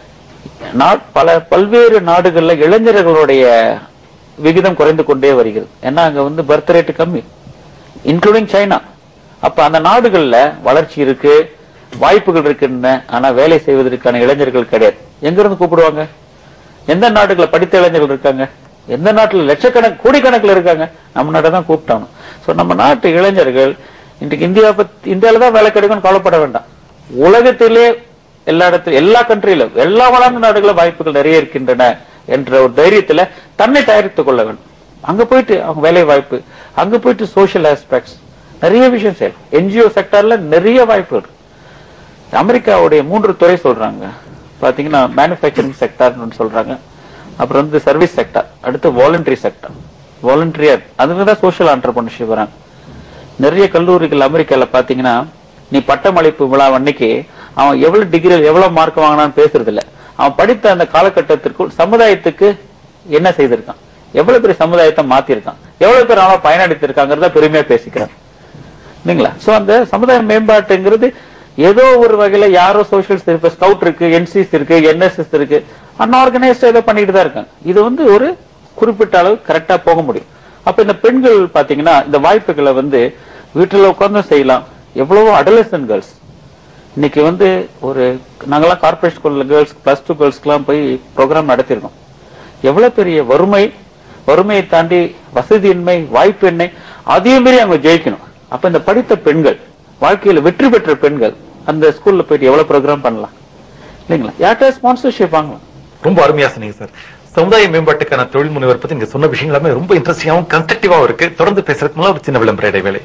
நா- பல பல்வேறு நாடுகள்ல இளைஞர்களுடைய விகிதம் குறைந்து கொண்டே வருகிறது ஏன்னா அங்க வந்து பர்த் ரேட் கம்மி இன்க்ளூடிங் சைனா அப்ப அந்த நாடுகள்ல வளர்ச்சி இருக்கு வாய்ப்புகள் இருக்குன்னு ஆனா வேலை செய்வதற்கான இளைஞர்கள் கிடையாது எங்க இருந்து கூப்பிடுவாங்க எந்த நாடுகள்ல படித்த இளைஞர்கள் இருக்காங்க எந்த நாட்டுல லட்சக்கணக்கு கோடிக்கணக்கில் இருக்காங்க நம்ம நாட்டை தான் கூப்பிட்டாங்க சோ நம்ம நாட்டு இளைஞர்கள் இன்றைக்கு இந்தியா பத்தி இந்தியால தான் வேலை கிடைக்கும்னு கவலைப்பட வேண்டாம் உலகத்திலே எல்லா இடத்துல எல்லா கண்ட்ரியில எல்லா வளர்ந்த நாடுகளும் வாய்ப்புகள் நிறைய இருக்கின்றன என்ற ஒரு தைரியத்துல தன்னை தயாரித்துக் கொள்ள வேண்டும் அங்க போயிட்டு அவங்க வேலை வாய்ப்பு அங்க போயிட்டு சோஷியல் ஆஸ்பெக்ட்ஸ் நிறைய விஷயம் செய்யலாம் என்ஜிஓ செக்டர்ல நிறைய வாய்ப்பு இருக்கு அமெரிக்காவுடைய மூன்று துறை சொல்றாங்க பாத்தீங்கன்னா மேனுஃபேக்சரிங் செக்டார்னு சொல்றாங்க அப்புறம் வந்து சர்வீஸ் செக்டார் அடுத்து வாலண்டரி செக்டார் வாலண்டரியர் அதுக்கு தான் சோஷியல் ஆண்டர்பிரினர்ஷிப் வராங்க நிறைய கல்லூரிகள் அமெரிக்கால பாத்தீங்கன்னா நீ பட்டமளிப்பு விழா அன்னைக்கு அவன் எவ்வளவு டிகிரி எவ்வளவு மார்க் வாங்கினான்னு பேசுறது இல்ல அவன் படித்த அந்த காலகட்டத்திற்குள் சமுதாயத்துக்கு என்ன செய்திருக்கான் எவ்வளவு பெரிய சமுதாயத்தை மாத்திருக்கான் எவ்வளவு பேர் அவன் பயனளித்திருக்காங்கிறத பெருமையா பேசிக்கிறான் இல்லைங்களா சோ அந்த சமுதாய மேம்பாட்டுங்கிறது ஏதோ ஒரு வகையில யாரோ சோசியல் இப்ப ஸ்கவுட் இருக்கு என்சிசி இருக்கு என்எஸ்எஸ் இருக்கு அன்ஆர்கனைஸ்டா ஏதோ பண்ணிட்டு தான் இருக்காங்க இது வந்து ஒரு குறிப்பிட்ட அளவு கரெக்டா போக முடியும் அப்ப இந்த பெண்கள் பாத்தீங்கன்னா இந்த வாய்ப்புகளை வந்து வீட்டுல உட்கார்ந்து செய்யலாம் எவ்வளவோ அடலசன் கேர்ள்ஸ் இன்னைக்கு வந்து ஒரு நாங்கெல்லாம் கார்பரேட் ஸ்கூல்ல கேர்ள்ஸ் பிளஸ் டூ கேர்ள்ஸ்க்குலாம் போய் ப்ரோக்ராம் நடத்திருக்கோம் எவ்வளவு பெரிய வறுமை வறுமையை தாண்டி வசதியின்மை வாய்ப்பின்மை அதையும் மீறி அவங்க ஜெயிக்கணும் அப்ப இந்த படித்த பெண்கள் வாழ்க்கையில வெற்றி பெற்ற பெண்கள் அந்த ஸ்கூல்ல போயிட்டு எவ்வளவு ப்ரோக்ராம் பண்ணலாம் இல்லைங்களா யார்கிட்ட ஸ்பான்சர்ஷிப் வாங்கலாம் ரொம்ப அருமையா சொன்னீங்க சார் சமுதாய மேம்பாட்டுக்கான தொழில் முனைவர் பத்தி நீங்க சொன்ன விஷயங்கள் எல்லாமே ரொம்ப இன்ட்ரெஸ்டிங்காவும் கன்ஸ்ட்ரக்டிவாவும் இருக்கு தொடர்ந்து பேசுறதுக்கு முன்னால ஒரு சின்ன விளம்பர இடைவேளை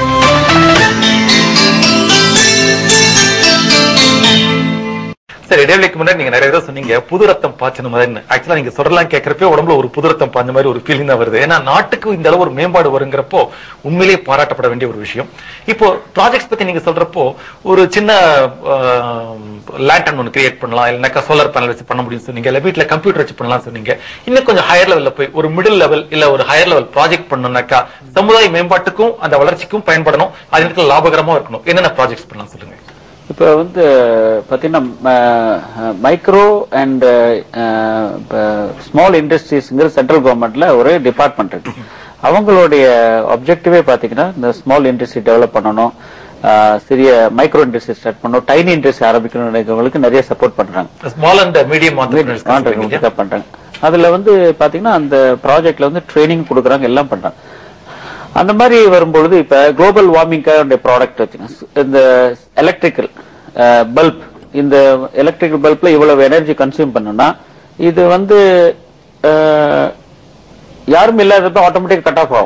சார் இடைவெளிக்கு முன்னாடி நீங்க நிறைய தடவை சொன்னீங்க புது ரத்தம் பாய்ச்சன மாதிரி ஆக்சுவலா நீங்க சொல்றலாம் கேட்கறப்ப உடம்புல ஒரு புது ரத்தம் பாய்ஞ்ச மாதிரி ஒரு ஃபீலிங் தான் வருது ஏன்னா நாட்டுக்கு இந்த அளவு ஒரு மேம்பாடு வருங்கிறப்போ உண்மையிலேயே பாராட்டப்பட வேண்டிய ஒரு விஷயம் இப்போ ப்ராஜெக்ட்ஸ் பத்தி நீங்க சொல்றப்போ ஒரு சின்ன லேண்டன் ஒன்று கிரியேட் பண்ணலாம் இல்லைனாக்கா சோலார் பேனல் வச்சு பண்ண முடியும் சொன்னீங்க இல்ல வீட்ல கம்ப்யூட்டர் வச்சு பண்ணலாம் சொன்னீங்க இன்னும் கொஞ்சம் ஹையர் லெவல்ல போய் ஒரு மிடில் லெவல் இல்ல ஒரு ஹையர் லெவல் ப்ராஜெக்ட் பண்ணணும்னாக்கா சமுதாய மேம்பாட்டுக்கும் அந்த வளர்ச்சிக்கும் பயன்படணும் அது எனக்கு லாபகரமா இருக்கணும் என்னென்ன ப்ராஜெக்ட்ஸ் பண்ணலாம் சொல்லுங்க இப்ப வந்து பாத்தீங்கன்னா மைக்ரோ அண்ட் ஸ்மால் இண்டஸ்ட்ரீஸ்ங்கிற சென்ட்ரல் கவர்மெண்ட்ல ஒரு டிபார்ட்மெண்ட் இருக்கு அவங்களுடைய அப்ஜெக்டிவே பாத்தீங்கன்னா இந்த ஸ்மால் இண்டஸ்ட்ரி டெவலப் பண்ணணும் அஹ், சிறிய மைக்ரோ இண்டஸ்ட்ரி ஸ்டார்ட் பண்ணணும் டைனி இண்டஸ்ட்ரி ஆரம்பிக்கணும் நினைக்கிறவங்களுக்கு நிறைய சப்போர்ட் பண்றாங்க small and medium contract pick up பண்றாங்க அதுல வந்து பாத்தீங்கன்னா அந்த ப்ராஜெக்ட்ல வந்து ட்ரைனிங் கொடுக்குறாங்க எல்லாம் பண்றாங்க அந்த மாதிரி வரும்பொழுது இப்ப குளோபல் வார்மிங்காக ப்ராடக்ட் வச்சுங்க இந்த எலக்ட்ரிக்கல் பல்ப் இந்த எலக்ட்ரிக்கல் பல்ப்ல இவ்வளவு எனர்ஜி கன்சியூம் பண்ணுனா இது வந்து அஹ், யாரும் இல்லாதப்ப ஆட்டோமேட்டிக் கட் ஆஃப் ஆகும்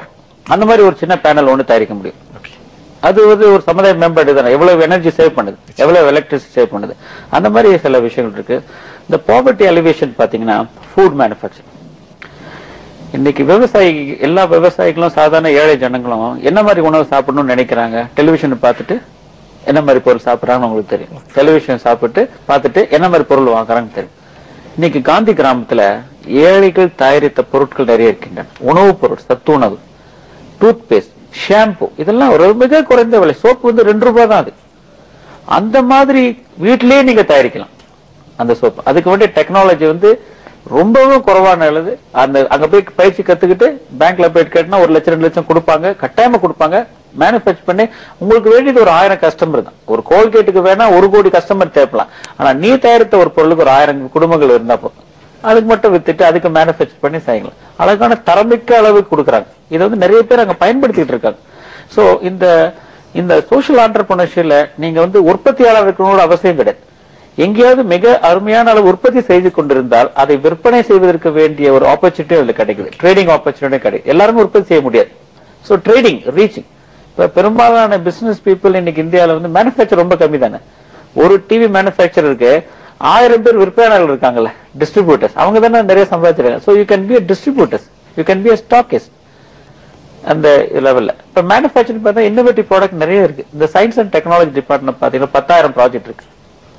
அந்த மாதிரி ஒரு சின்ன பேனல் ஒன்று தயாரிக்க முடியும் ஓகே அது வந்து ஒரு சமுதாய மேம்பாடு தானே எவ்வளவு எனர்ஜி சேவ் பண்ணுது எவ்வளவு எலக்ட்ரிசிட்டி சேவ் பண்ணுது அந்த மாதிரி சில விஷயங்கள் இருக்கு இந்த பாவர்ட்டி எலிவேஷன் பாத்தீங்கன்னா ஃபுட் மேனுஃபேக்சர் இன்னைக்கு விவசாயி எல்லா விவசாயிகளும் சாதாரண ஏழை ஜனங்களும் என்ன மாதிரி உணவு சாப்பிடணும்னு நினைக்கிறாங்க டெலிவிஷன் பார்த்துட்டு என்ன மாதிரி பொருள் சாப்பிடுறாங்கன்னு உங்களுக்கு தெரியும் டெலிவிஷன் சாப்பிட்டு பார்த்துட்டு என்ன மாதிரி பொருள் வாங்குறாங்கன்னு தெரியும் இன்னைக்கு காந்தி கிராமத்துல ஏழைகள் தயாரித்த பொருட்கள் நிறைய இருக்கின்றன உணவுப் பொருள் சத்து உணவு டூத் பேஸ்ட் ஷாம்பு இதெல்லாம் ஒரு மிக குறைந்த விலை சோப்பு வந்து ரெண்டு ரூபாய் தான் அது அந்த மாதிரி வீட்டிலேயே நீங்க தயாரிக்கலாம் அந்த சோப்பு அதுக்கு வேண்டிய டெக்னாலஜி வந்து ரொம்பவும் குறைவான அளவு அந்த அங்க போய் பயிற்சி கத்துக்கிட்டு பேங்க்ல போயிட்டு கேட்டினா ஒரு லட்சம் ரெண்டு லட்சம் கொடுப்பாங்க கட்டாயமா கொடுப்பாங்க மேனுஃபேக்சர் பண்ணி உங்களுக்கு வேண்டியது ஒரு ஆயிரம் கஸ்டமர் தான் ஒரு கோல்கேட்டுக்கு வேணா ஒரு கோடி கஸ்டமர் தேவைப்படலாம் ஆனா நீ தயாரித்த ஒரு பொருளுக்கு ஒரு ஆயிரம் குடும்பங்கள் இருந்தா போதும் அதுக்கு மட்டும் வித்துட்டு அதுக்கு மேனுஃபேக்சர் பண்ணி செய்யலாம் அழகான தரமிக்க அளவுக்கு கொடுக்குறாங்க இதை வந்து நிறைய பேர் அங்க பயன்படுத்திட்டு இருக்காங்க சோ இந்த இந்த சோஷியல் ஆண்டர்பிரினர்ஷிப்ல நீங்க வந்து உற்பத்தியாளர் இருக்கணும்னு அவசியம் கிடையாது எங்கேயாவது மிக அருமையான அளவு உற்பத்தி செய்து கொண்டிருந்தால் அதை விற்பனை செய்வதற்கு வேண்டிய ஒரு ஆப்பர்ச்சுனிட்டி அதுல கிடைக்குது ட்ரேடிங் ஆப்பர்ச்சுனிட்டி கிடைக்குது எல்லாருமே உற்பத்தி செய்ய முடியாது சோ ட்ரேடிங் ரீச்சிங் இப்ப பெரும்பாலான பிசினஸ் பீப்புள் இன்னைக்கு இந்தியால வந்து மேனுஃபேக்சர் ரொம்ப கம்மி தானே ஒரு டிவி மேனுஃபேக்சருக்கு ஆயிரம் பேர் விற்பனையாளர்கள் இருக்காங்கல்ல டிஸ்ட்ரிபியூட்டர்ஸ் அவங்க தானே நிறைய சம்பாதிச்சிருக்காங்க so you can be distributors you can be stockist அந்த லெவல்ல இப்ப மேனுஃபேக்சரிங் பார்த்தா இன்னோவேட்டிவ் ப்ராடக்ட் நிறைய இருக்கு இந்த சயின்ஸ் அண்ட் டெக்னாலஜி டிபார்ட்மெண்ட் பாத்தீங்கன்னா பத்தாயிரம் ப்ராஜெக்ட் இருக்கு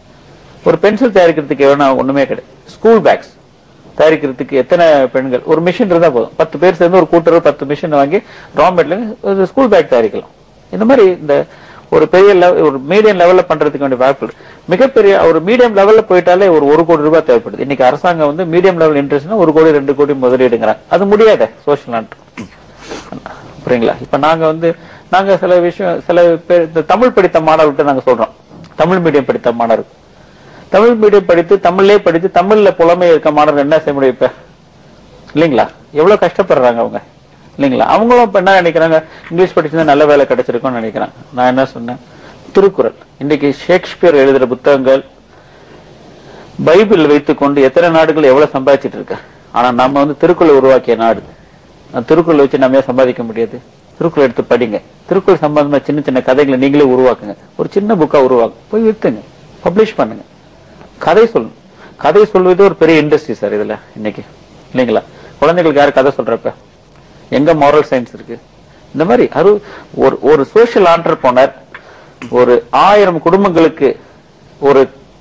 ஒரு பென்சில் தயாரிக்கிறதுக்கு எவ்வளவு ஒண்ணுமே கிடையாது ஸ்கூல் பேக்ஸ் தயாரிக்கிறதுக்கு எத்தனை பெண்கள் ஒரு மிஷின் இருந்தா போதும் பத்து பேர் சேர்ந்து ஒரு கூட்டுறவு பத்து மிஷின் வாங்கி ரா மெட்டீரியல் ஒரு ஸ்கூல் பேக் தயாரிக்கலாம் இந்த மாதிரி இந்த ஒரு பெரிய level- ஒரு மீடியம் லெவல்ல பண்றதுக்கு வேண்டிய வாய்ப்பு இருக்கு. மிகப்பெரிய ஒரு மீடியம் லெவல்ல போயிட்டாலே ஒரு ஒரு கோடி ரூபாய் தேவைப்படுது இன்னைக்கு அரசாங்கம் வந்து மீடியம் லெவல் இன்ட்ரெஸ்ட்னா ஒரு கோடி ரெண்டு கோடி முதலீடுங்கிறாங்க அது முடியாத சோஷியல் புரியுங்களா இப்ப நாங்க வந்து நாங்க சில விஷயம் சில பேர் இந்த தமிழ் படித்த மாணவர்கிட்ட நாங்க சொல்றோம் தமிழ் மீடியம் படித்த மாணவர் தமிழ் மீடியம் படித்து தமிழ்லயே படித்து தமிழ்ல புலமை இருக்க மாணவர் என்ன செய்ய முடியும் இப்ப இல்லைங்களா எவ்வளவு கஷ்டப்படுறாங்க அவங்க இல்லைங்களா அவங்களும் இப்ப என்ன நினைக்கிறாங்க இங்கிலீஷ் படிச்சிருந்தா நல்ல வேலை கிடைச்சிருக்கும்னு நினைக்கிறாங்க நான் என்ன சொன்னேன் திருக்குறள் இன்னைக்கு ஷேக்ஸ்பியர் எழுதுற புத்தகங்கள் பைபிள் வைத்துக்கொண்டு எத்தனை நாடுகள் எவ்வளவு சம்பாதிச்சிட்டு இருக்க ஆனா நம்ம வந்து திருக்குறள் உருவாக்கிய நாடு அந்த திருக்குறள் வச்சு நம்ம ஏன் சம்பாதிக்க முடியாது திருக்குறள் எடுத்து படிங்க திருக்குறள் சம்பந்தமா சின்ன சின்ன கதைகளை நீங்களே உருவாக்குங்க ஒரு சின்ன புக்கா உருவாக்கு போய் வித்துங்க பப்ளிஷ் பண்ணுங்க கதை சொல்லணும் கதை சொல்வது ஒரு பெரிய இண்டஸ்ட்ரி சார் இதுல இன்னைக்கு இல்லைங்களா குழந்தைகளுக்கு யாரு கதை சொல்றப்ப எங்க மாரல் சயின்ஸ் இருக்கு இந்த மாதிரி அது ஒரு ஒரு சோஷியல் ஆண்டர்போனர் ஒரு ஆயிரம் குடும்பங்களுக்கு ஒரு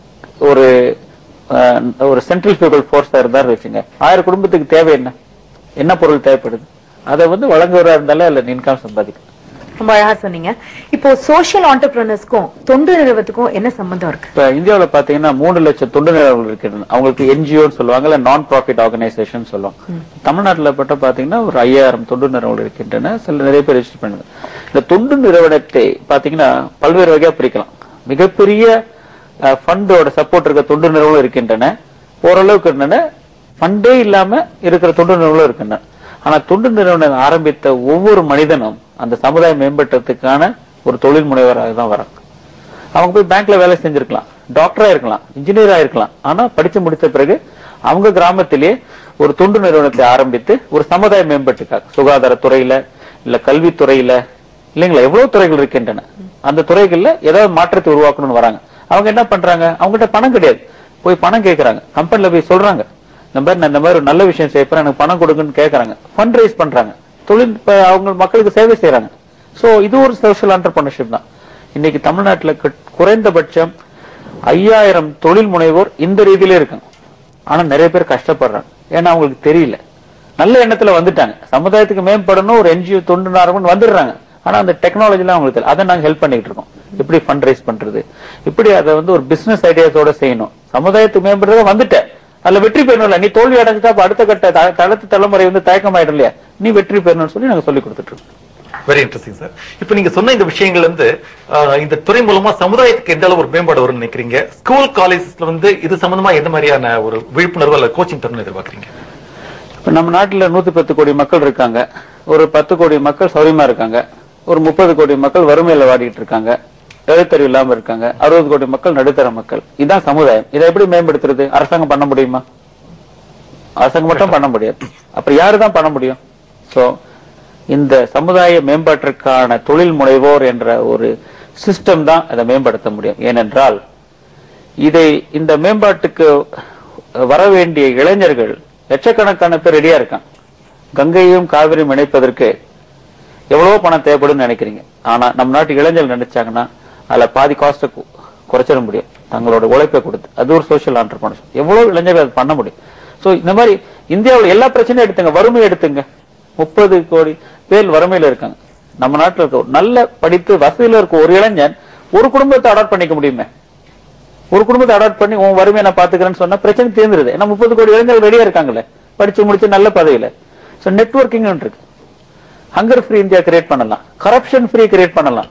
ஒரு அஹ், ஒரு சென்ட்ரல் பீப்புள் ஃபோர்ஸா இருந்தாரு வச்சுங்க ஆயிரம் குடும்பத்துக்கு தேவை என்ன என்ன பொருள் தேவைப்படுது அதை வந்து வழங்குவரா இருந்தாலே அதுல இன்கம் சம்பாதிக்கும் ரொம்ப அழகா சொன்னீங்க இப்போ சோஷியல் ஆண்டர்பிரினர்ஸ்க்கும் தொண்டு நிறுவனத்துக்கும் என்ன சம்பந்தம் இருக்கு இப்ப இந்தியாவுல பாத்தீங்கன்னா மூணு லட்சம் தொண்டு நிறுவனங்கள் இருக்கின்றன அவங்களுக்கு என்ஜிஓன்னு சொல்லுவாங்க இல்ல நான் ப்ராஃபிட் ஆர்கனைசேஷன் சொல்லுவாங்க தமிழ்நாட்டுல பட்ட பாத்தீங்கன்னா ஒரு ஐயாயிரம் தொண்டு நிறுவனங்கள் இருக்கின்றன சில நிறைய பேர் ரெஜிஸ்டர் பண்ணுங்க இந்த தொண்டு நிறுவனத்தை பாத்தீங்கன்னா பல்வேறு வகையா பிரிக்கலாம் மிகப்பெரிய ஃபண்டோட சப்போர்ட் இருக்க தொண்டு நிறுவனம் இருக்கின்றன ஓரளவுக்கு இருந்தன ஃபண்டே இல்லாம இருக்கிற தொண்டு நிறுவனம் இருக்கின்றன ஆனா தொண்டு நிறுவனம் ஆரம்பித்த ஒவ்வொரு மனிதனும் அந்த சமுதாய மேம்பட்டத்துக்கான ஒரு தொழில் முனைவராக தான் வராங்க அவங்க போய் பேங்க்ல வேலை செஞ்சிருக்கலாம் டாக்டரா இருக்கலாம் இன்ஜினியரா இருக்கலாம் ஆனா படிச்சு முடித்த பிறகு அவங்க கிராமத்திலேயே ஒரு தொண்டு நிறுவனத்தை ஆரம்பித்து ஒரு சமுதாய மேம்பட்டுக்காக சுகாதாரத்துறையில இல்ல கல்வித்துறையில இல்லைங்களா எவ்வளவு துறைகள் இருக்கின்றன அந்த துறைகள்ல ஏதாவது மாற்றத்தை உருவாக்கணும்னு வராங்க அவங்க என்ன பண்றாங்க அவங்ககிட்ட பணம் கிடையாது போய் பணம் கேக்குறாங்க கம்பெனில போய் சொல்றாங்க இந்த மாதிரி நான் இந்த மாதிரி ஒரு நல்ல விஷயம் செய்யறேன் எனக்கு பணம் கொடுங்கன்னு கேக்குறாங்க ஃபண்ட் ரைஸ் பண்றாங்க தொழில் இப்ப அவங்க மக்களுக்கு சேவை செய்யறாங்க சோ இது ஒரு சோஷியல் ஆண்டர்பிரினர்ஷிப் தான் இன்னைக்கு தமிழ்நாட்டுல கு- குறைந்தபட்சம் ஐயாயிரம் தொழில் முனைவோர் இந்த ரீதியில இருக்காங்க ஆனா நிறைய பேர் கஷ்டப்படுறாங்க ஏன்னா அவங்களுக்கு தெரியல நல்ல எண்ணத்துல வந்துட்டாங்க சமுதாயத்துக்கு மேம்படணும் ஒரு என்ஜிஓ தொண்டு நிறுவனம் வந்துடுறாங்க ஆனா அந்த டெக்னாலஜிலாம் அவங்களுக்கு தெரியல அதை நாங்க ஹெல்ப் பண்ணிட்டு இருக்கோம் எப்படி ஃபண்ட் ரைஸ் பண்றது இப்படி அதை வந்து ஒரு பிசினஸ் ஐடியாஸோட செய்யணும் சமுதாயத்துக்கு மேம்படுறத வந்துட்டேன் அதுல வெற்றி பெறணும்ல நீ தோல்வி அடைஞ்சிட்டா அப்ப அடுத்த கட்ட த- தளத்து தலைமுறை வந்து தயக்கமாயிடும் இல்லையா நீ வெற்றி பெறணும்னு சொல்லி நாங்க சொல்லி கொடுத்துட்டு இருக்கோம் வெரி இன்ட்ரெஸ்டிங் சார் இப்ப நீங்க சொன்ன இந்த விஷயங்கள் வந்து ஆஹ், இந்த துறை மூலமா சமுதாயத்துக்கு எந்த அளவு ஒரு மேம்பாடு வரும்னு நினைக்கிறீங்க ஸ்கூல் காலேஜஸ்ல வந்து இது சம்பந்தமா எந்த மாதிரியான ஒரு விழிப்புணர்வு அல்ல கோச்சிங் தரணும் எதிர்பார்க்கறீங்க இப்ப நம்ம நாட்டுல நூத்தி பத்து கோடி மக்கள் இருக்காங்க ஒரு பத்து கோடி மக்கள் சௌரியமா இருக்காங்க ஒரு முப்பது கோடி மக்கள் வறுமையில வாடிட்டு இருக்காங்க எழுத்தறிவு இல்லாம இருக்காங்க அறுபது கோடி மக்கள் நடுத்தர மக்கள் இதான் சமுதாயம் இதை எப்படி மேம்படுத்துறது அரசாங்கம் பண்ண முடியுமா அரசாங்கம் மட்டும் பண்ண முடியாது அப்புறம் யாரு தான் பண்ண முடியும் சோ இந்த சமுதாய மேம்பாட்டிற்கான தொழில் முனைவோர் என்ற ஒரு சிஸ்டம் தான் அதை மேம்படுத்த முடியும் ஏனென்றால் இதை இந்த மேம்பாட்டுக்கு வர வேண்டிய இளைஞர்கள் லட்சக்கணக்கான பேர் ரெடியா இருக்காங்க கங்கையும் காவிரியும் இணைப்பதற்கு எவ்வளவோ பணம் தேவைப்படும்னு நினைக்கிறீங்க ஆனா நம்ம நாட்டு இளைஞர்கள் நினைச்சாங்கன்னா அதுல பாதி காஸ்ட குறைச்சிட முடியும் தங்களோட உழைப்பை கொடுத்து அது ஒரு சோஷியல் ஆண்டர்பிரினர்ஷிப் எவ்வளவு இளைஞர்கள் அது பண்ண முடியும் சோ இந்த மாதிரி இந்தியாவுல எல்லா பிரச்சனையும் எடுத்துங்க வறுமை எடுத்துங்க முப்பது கோடி பேர் வறுமையில இருக்காங்க நம்ம நாட்டுல இருக்க ஒரு நல்ல படித்து வசதியில இருக்க ஒரு இளைஞன் ஒரு குடும்பத்தை அடாப்ட் பண்ணிக்க முடியுமே ஒரு குடும்பத்தை அடாப்ட் பண்ணி உன் வறுமையை நான் பாத்துக்கிறேன்னு சொன்னா பிரச்சனை தீர்ந்துருது ஏன்னா முப்பது கோடி இளைஞர்கள் ரெடியா இருக்காங்களே படிச்சு முடிச்சு நல்ல பதவியில சோ நெட்வொர்க்கிங் இருக்கு ஹங்கர் ஃப்ரீ இந்தியா கிரியேட் பண்ணலாம் கரப்ஷன் ஃப்ரீ கிரியேட் பண்ணலாம்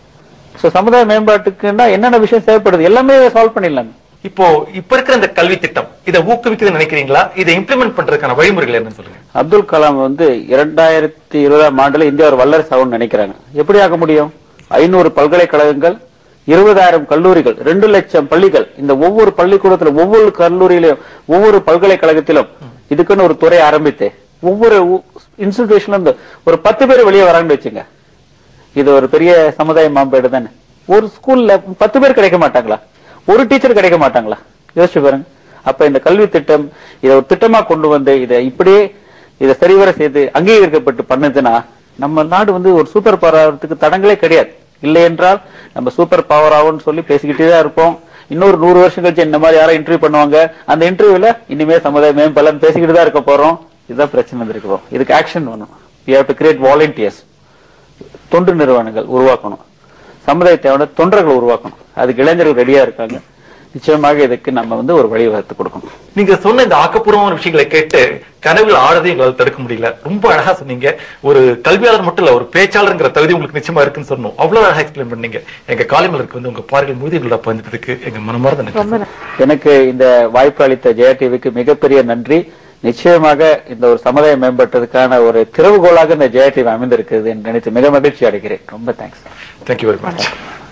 சோ சமுதாய மேம்பாட்டுக்குன்னா என்னென்ன விஷயம் தேவைப்படுது எல்லாமே சால்வ் பண்ணிடலாம் இப்போ இப்ப இருக்கிற இந்த கல்வி திட்டம் இதை ஊக்குவிக்குதுன்னு நினைக்கிறீங்களா இதை இம்ப்ளிமெண்ட் பண்றதுக்கான வழிமுறைகள் என்னன்னு சொல்லுங்க அப்துல் கலாம் வந்து இரண்டாயிரத்தி இருபதாம் ஆண்டுல இந்தியா ஒரு வல்லரசு ஆகும்னு நினைக்கிறாங்க எப்படி ஆக முடியும் ஐநூறு பல்கலைக்கழகங்கள் இருபதாயிரம் கல்லூரிகள் ரெண்டு லட்சம் பள்ளிகள் இந்த ஒவ்வொரு பள்ளிக்கூடத்துல ஒவ்வொரு கல்லூரியிலும் ஒவ்வொரு பல்கலைக்கழகத்திலும் இதுக்குன்னு ஒரு துறை ஆரம்பித்து ஒவ்வொரு இன்ஸ்டிடியூஷன்ல இருந்து ஒரு பத்து பேர் வெளியே வராங்கன்னு வச்சுங்க இது ஒரு பெரிய சமுதாய மாம்பேடு தானே ஒரு ஸ்கூல்ல பத்து பேர் கிடைக்க மாட்டாங்களா ஒரு டீச்சர் கிடைக்க மாட்டாங்களா யோசிச்சு பாருங்க அப்ப இந்த கல்வி திட்டம் இதை ஒரு திட்டமா கொண்டு வந்து இதை இப்படியே இதை சரிவர செய்து அங்கீகரிக்கப்பட்டு பண்ணுதுன்னா நம்ம நாடு வந்து ஒரு சூப்பர் பவர் ஆகிறதுக்கு தடங்களே கிடையாது இல்லை என்றால் நம்ம சூப்பர் பவர் ஆகும்னு சொல்லி பேசிக்கிட்டே தான் இருப்போம் இன்னொரு நூறு வருஷம் கழிச்சு இந்த மாதிரி யாரும் இன்டர்வியூ பண்ணுவாங்க அந்த இன்டர்வியூல இனிமே சமுதாய மேம்பலன் பேசிக்கிட்டு தான் இருக்க போறோம் இதுதான் பிரச்சனை இருக்கு இதுக்கு ஆக்ஷன் வேணும் we have to create volunteers தொண்டு நிறுவனங்கள் உருவாக்கணும் சமுதாயத்தோட தொண்டர்கள் உருவாக்கணும் அதுக்கு இளைஞர்கள் ரெடியா இருக்காங்க நிச்சயமாக இதுக்கு நம்ம வந்து ஒரு வழிவகுத்து கொடுக்கணும் நீங்க சொன்ன இந்த ஆக்கப்பூர்வமான விஷயங்களை கேட்டு கனவில் ஆழதை எங்களால் தடுக்க முடியல ரொம்ப அழகா சொன்னீங்க ஒரு கல்வியாளர் மட்டும் இல்ல ஒரு பேச்சாளர்ங்கிற தகுதி உங்களுக்கு நிச்சயமா இருக்குன்னு சொன்னோம் அவ்வளவு அழகா எக்ஸ்பிளைன் பண்ணீங்க எங்க காலிமலருக்கு வந்து உங்க பார்வைகள் முழுதிகளோட பகிர்ந்ததுக்கு எங்க மனமார்ந்த நன்றி ரொம்ப நன்றி. எனக்கு இந்த வாய்ப்பு அளித்த ஜெயா டிவிக்கு மிகப்பெரிய நன்றி நிச்சயமாக இந்த ஒரு சமுதாய மேம்பட்டதுக்கான ஒரு திறவுகோலாக இந்த ஜெயா டிவி அமைந்திருக்கிறது என்று நினைத்து மிக மகிழ்ச்சி அடைகிறேன் ரொம்ப தேங்க்ஸ் தேங்க்யூ வெரி மச்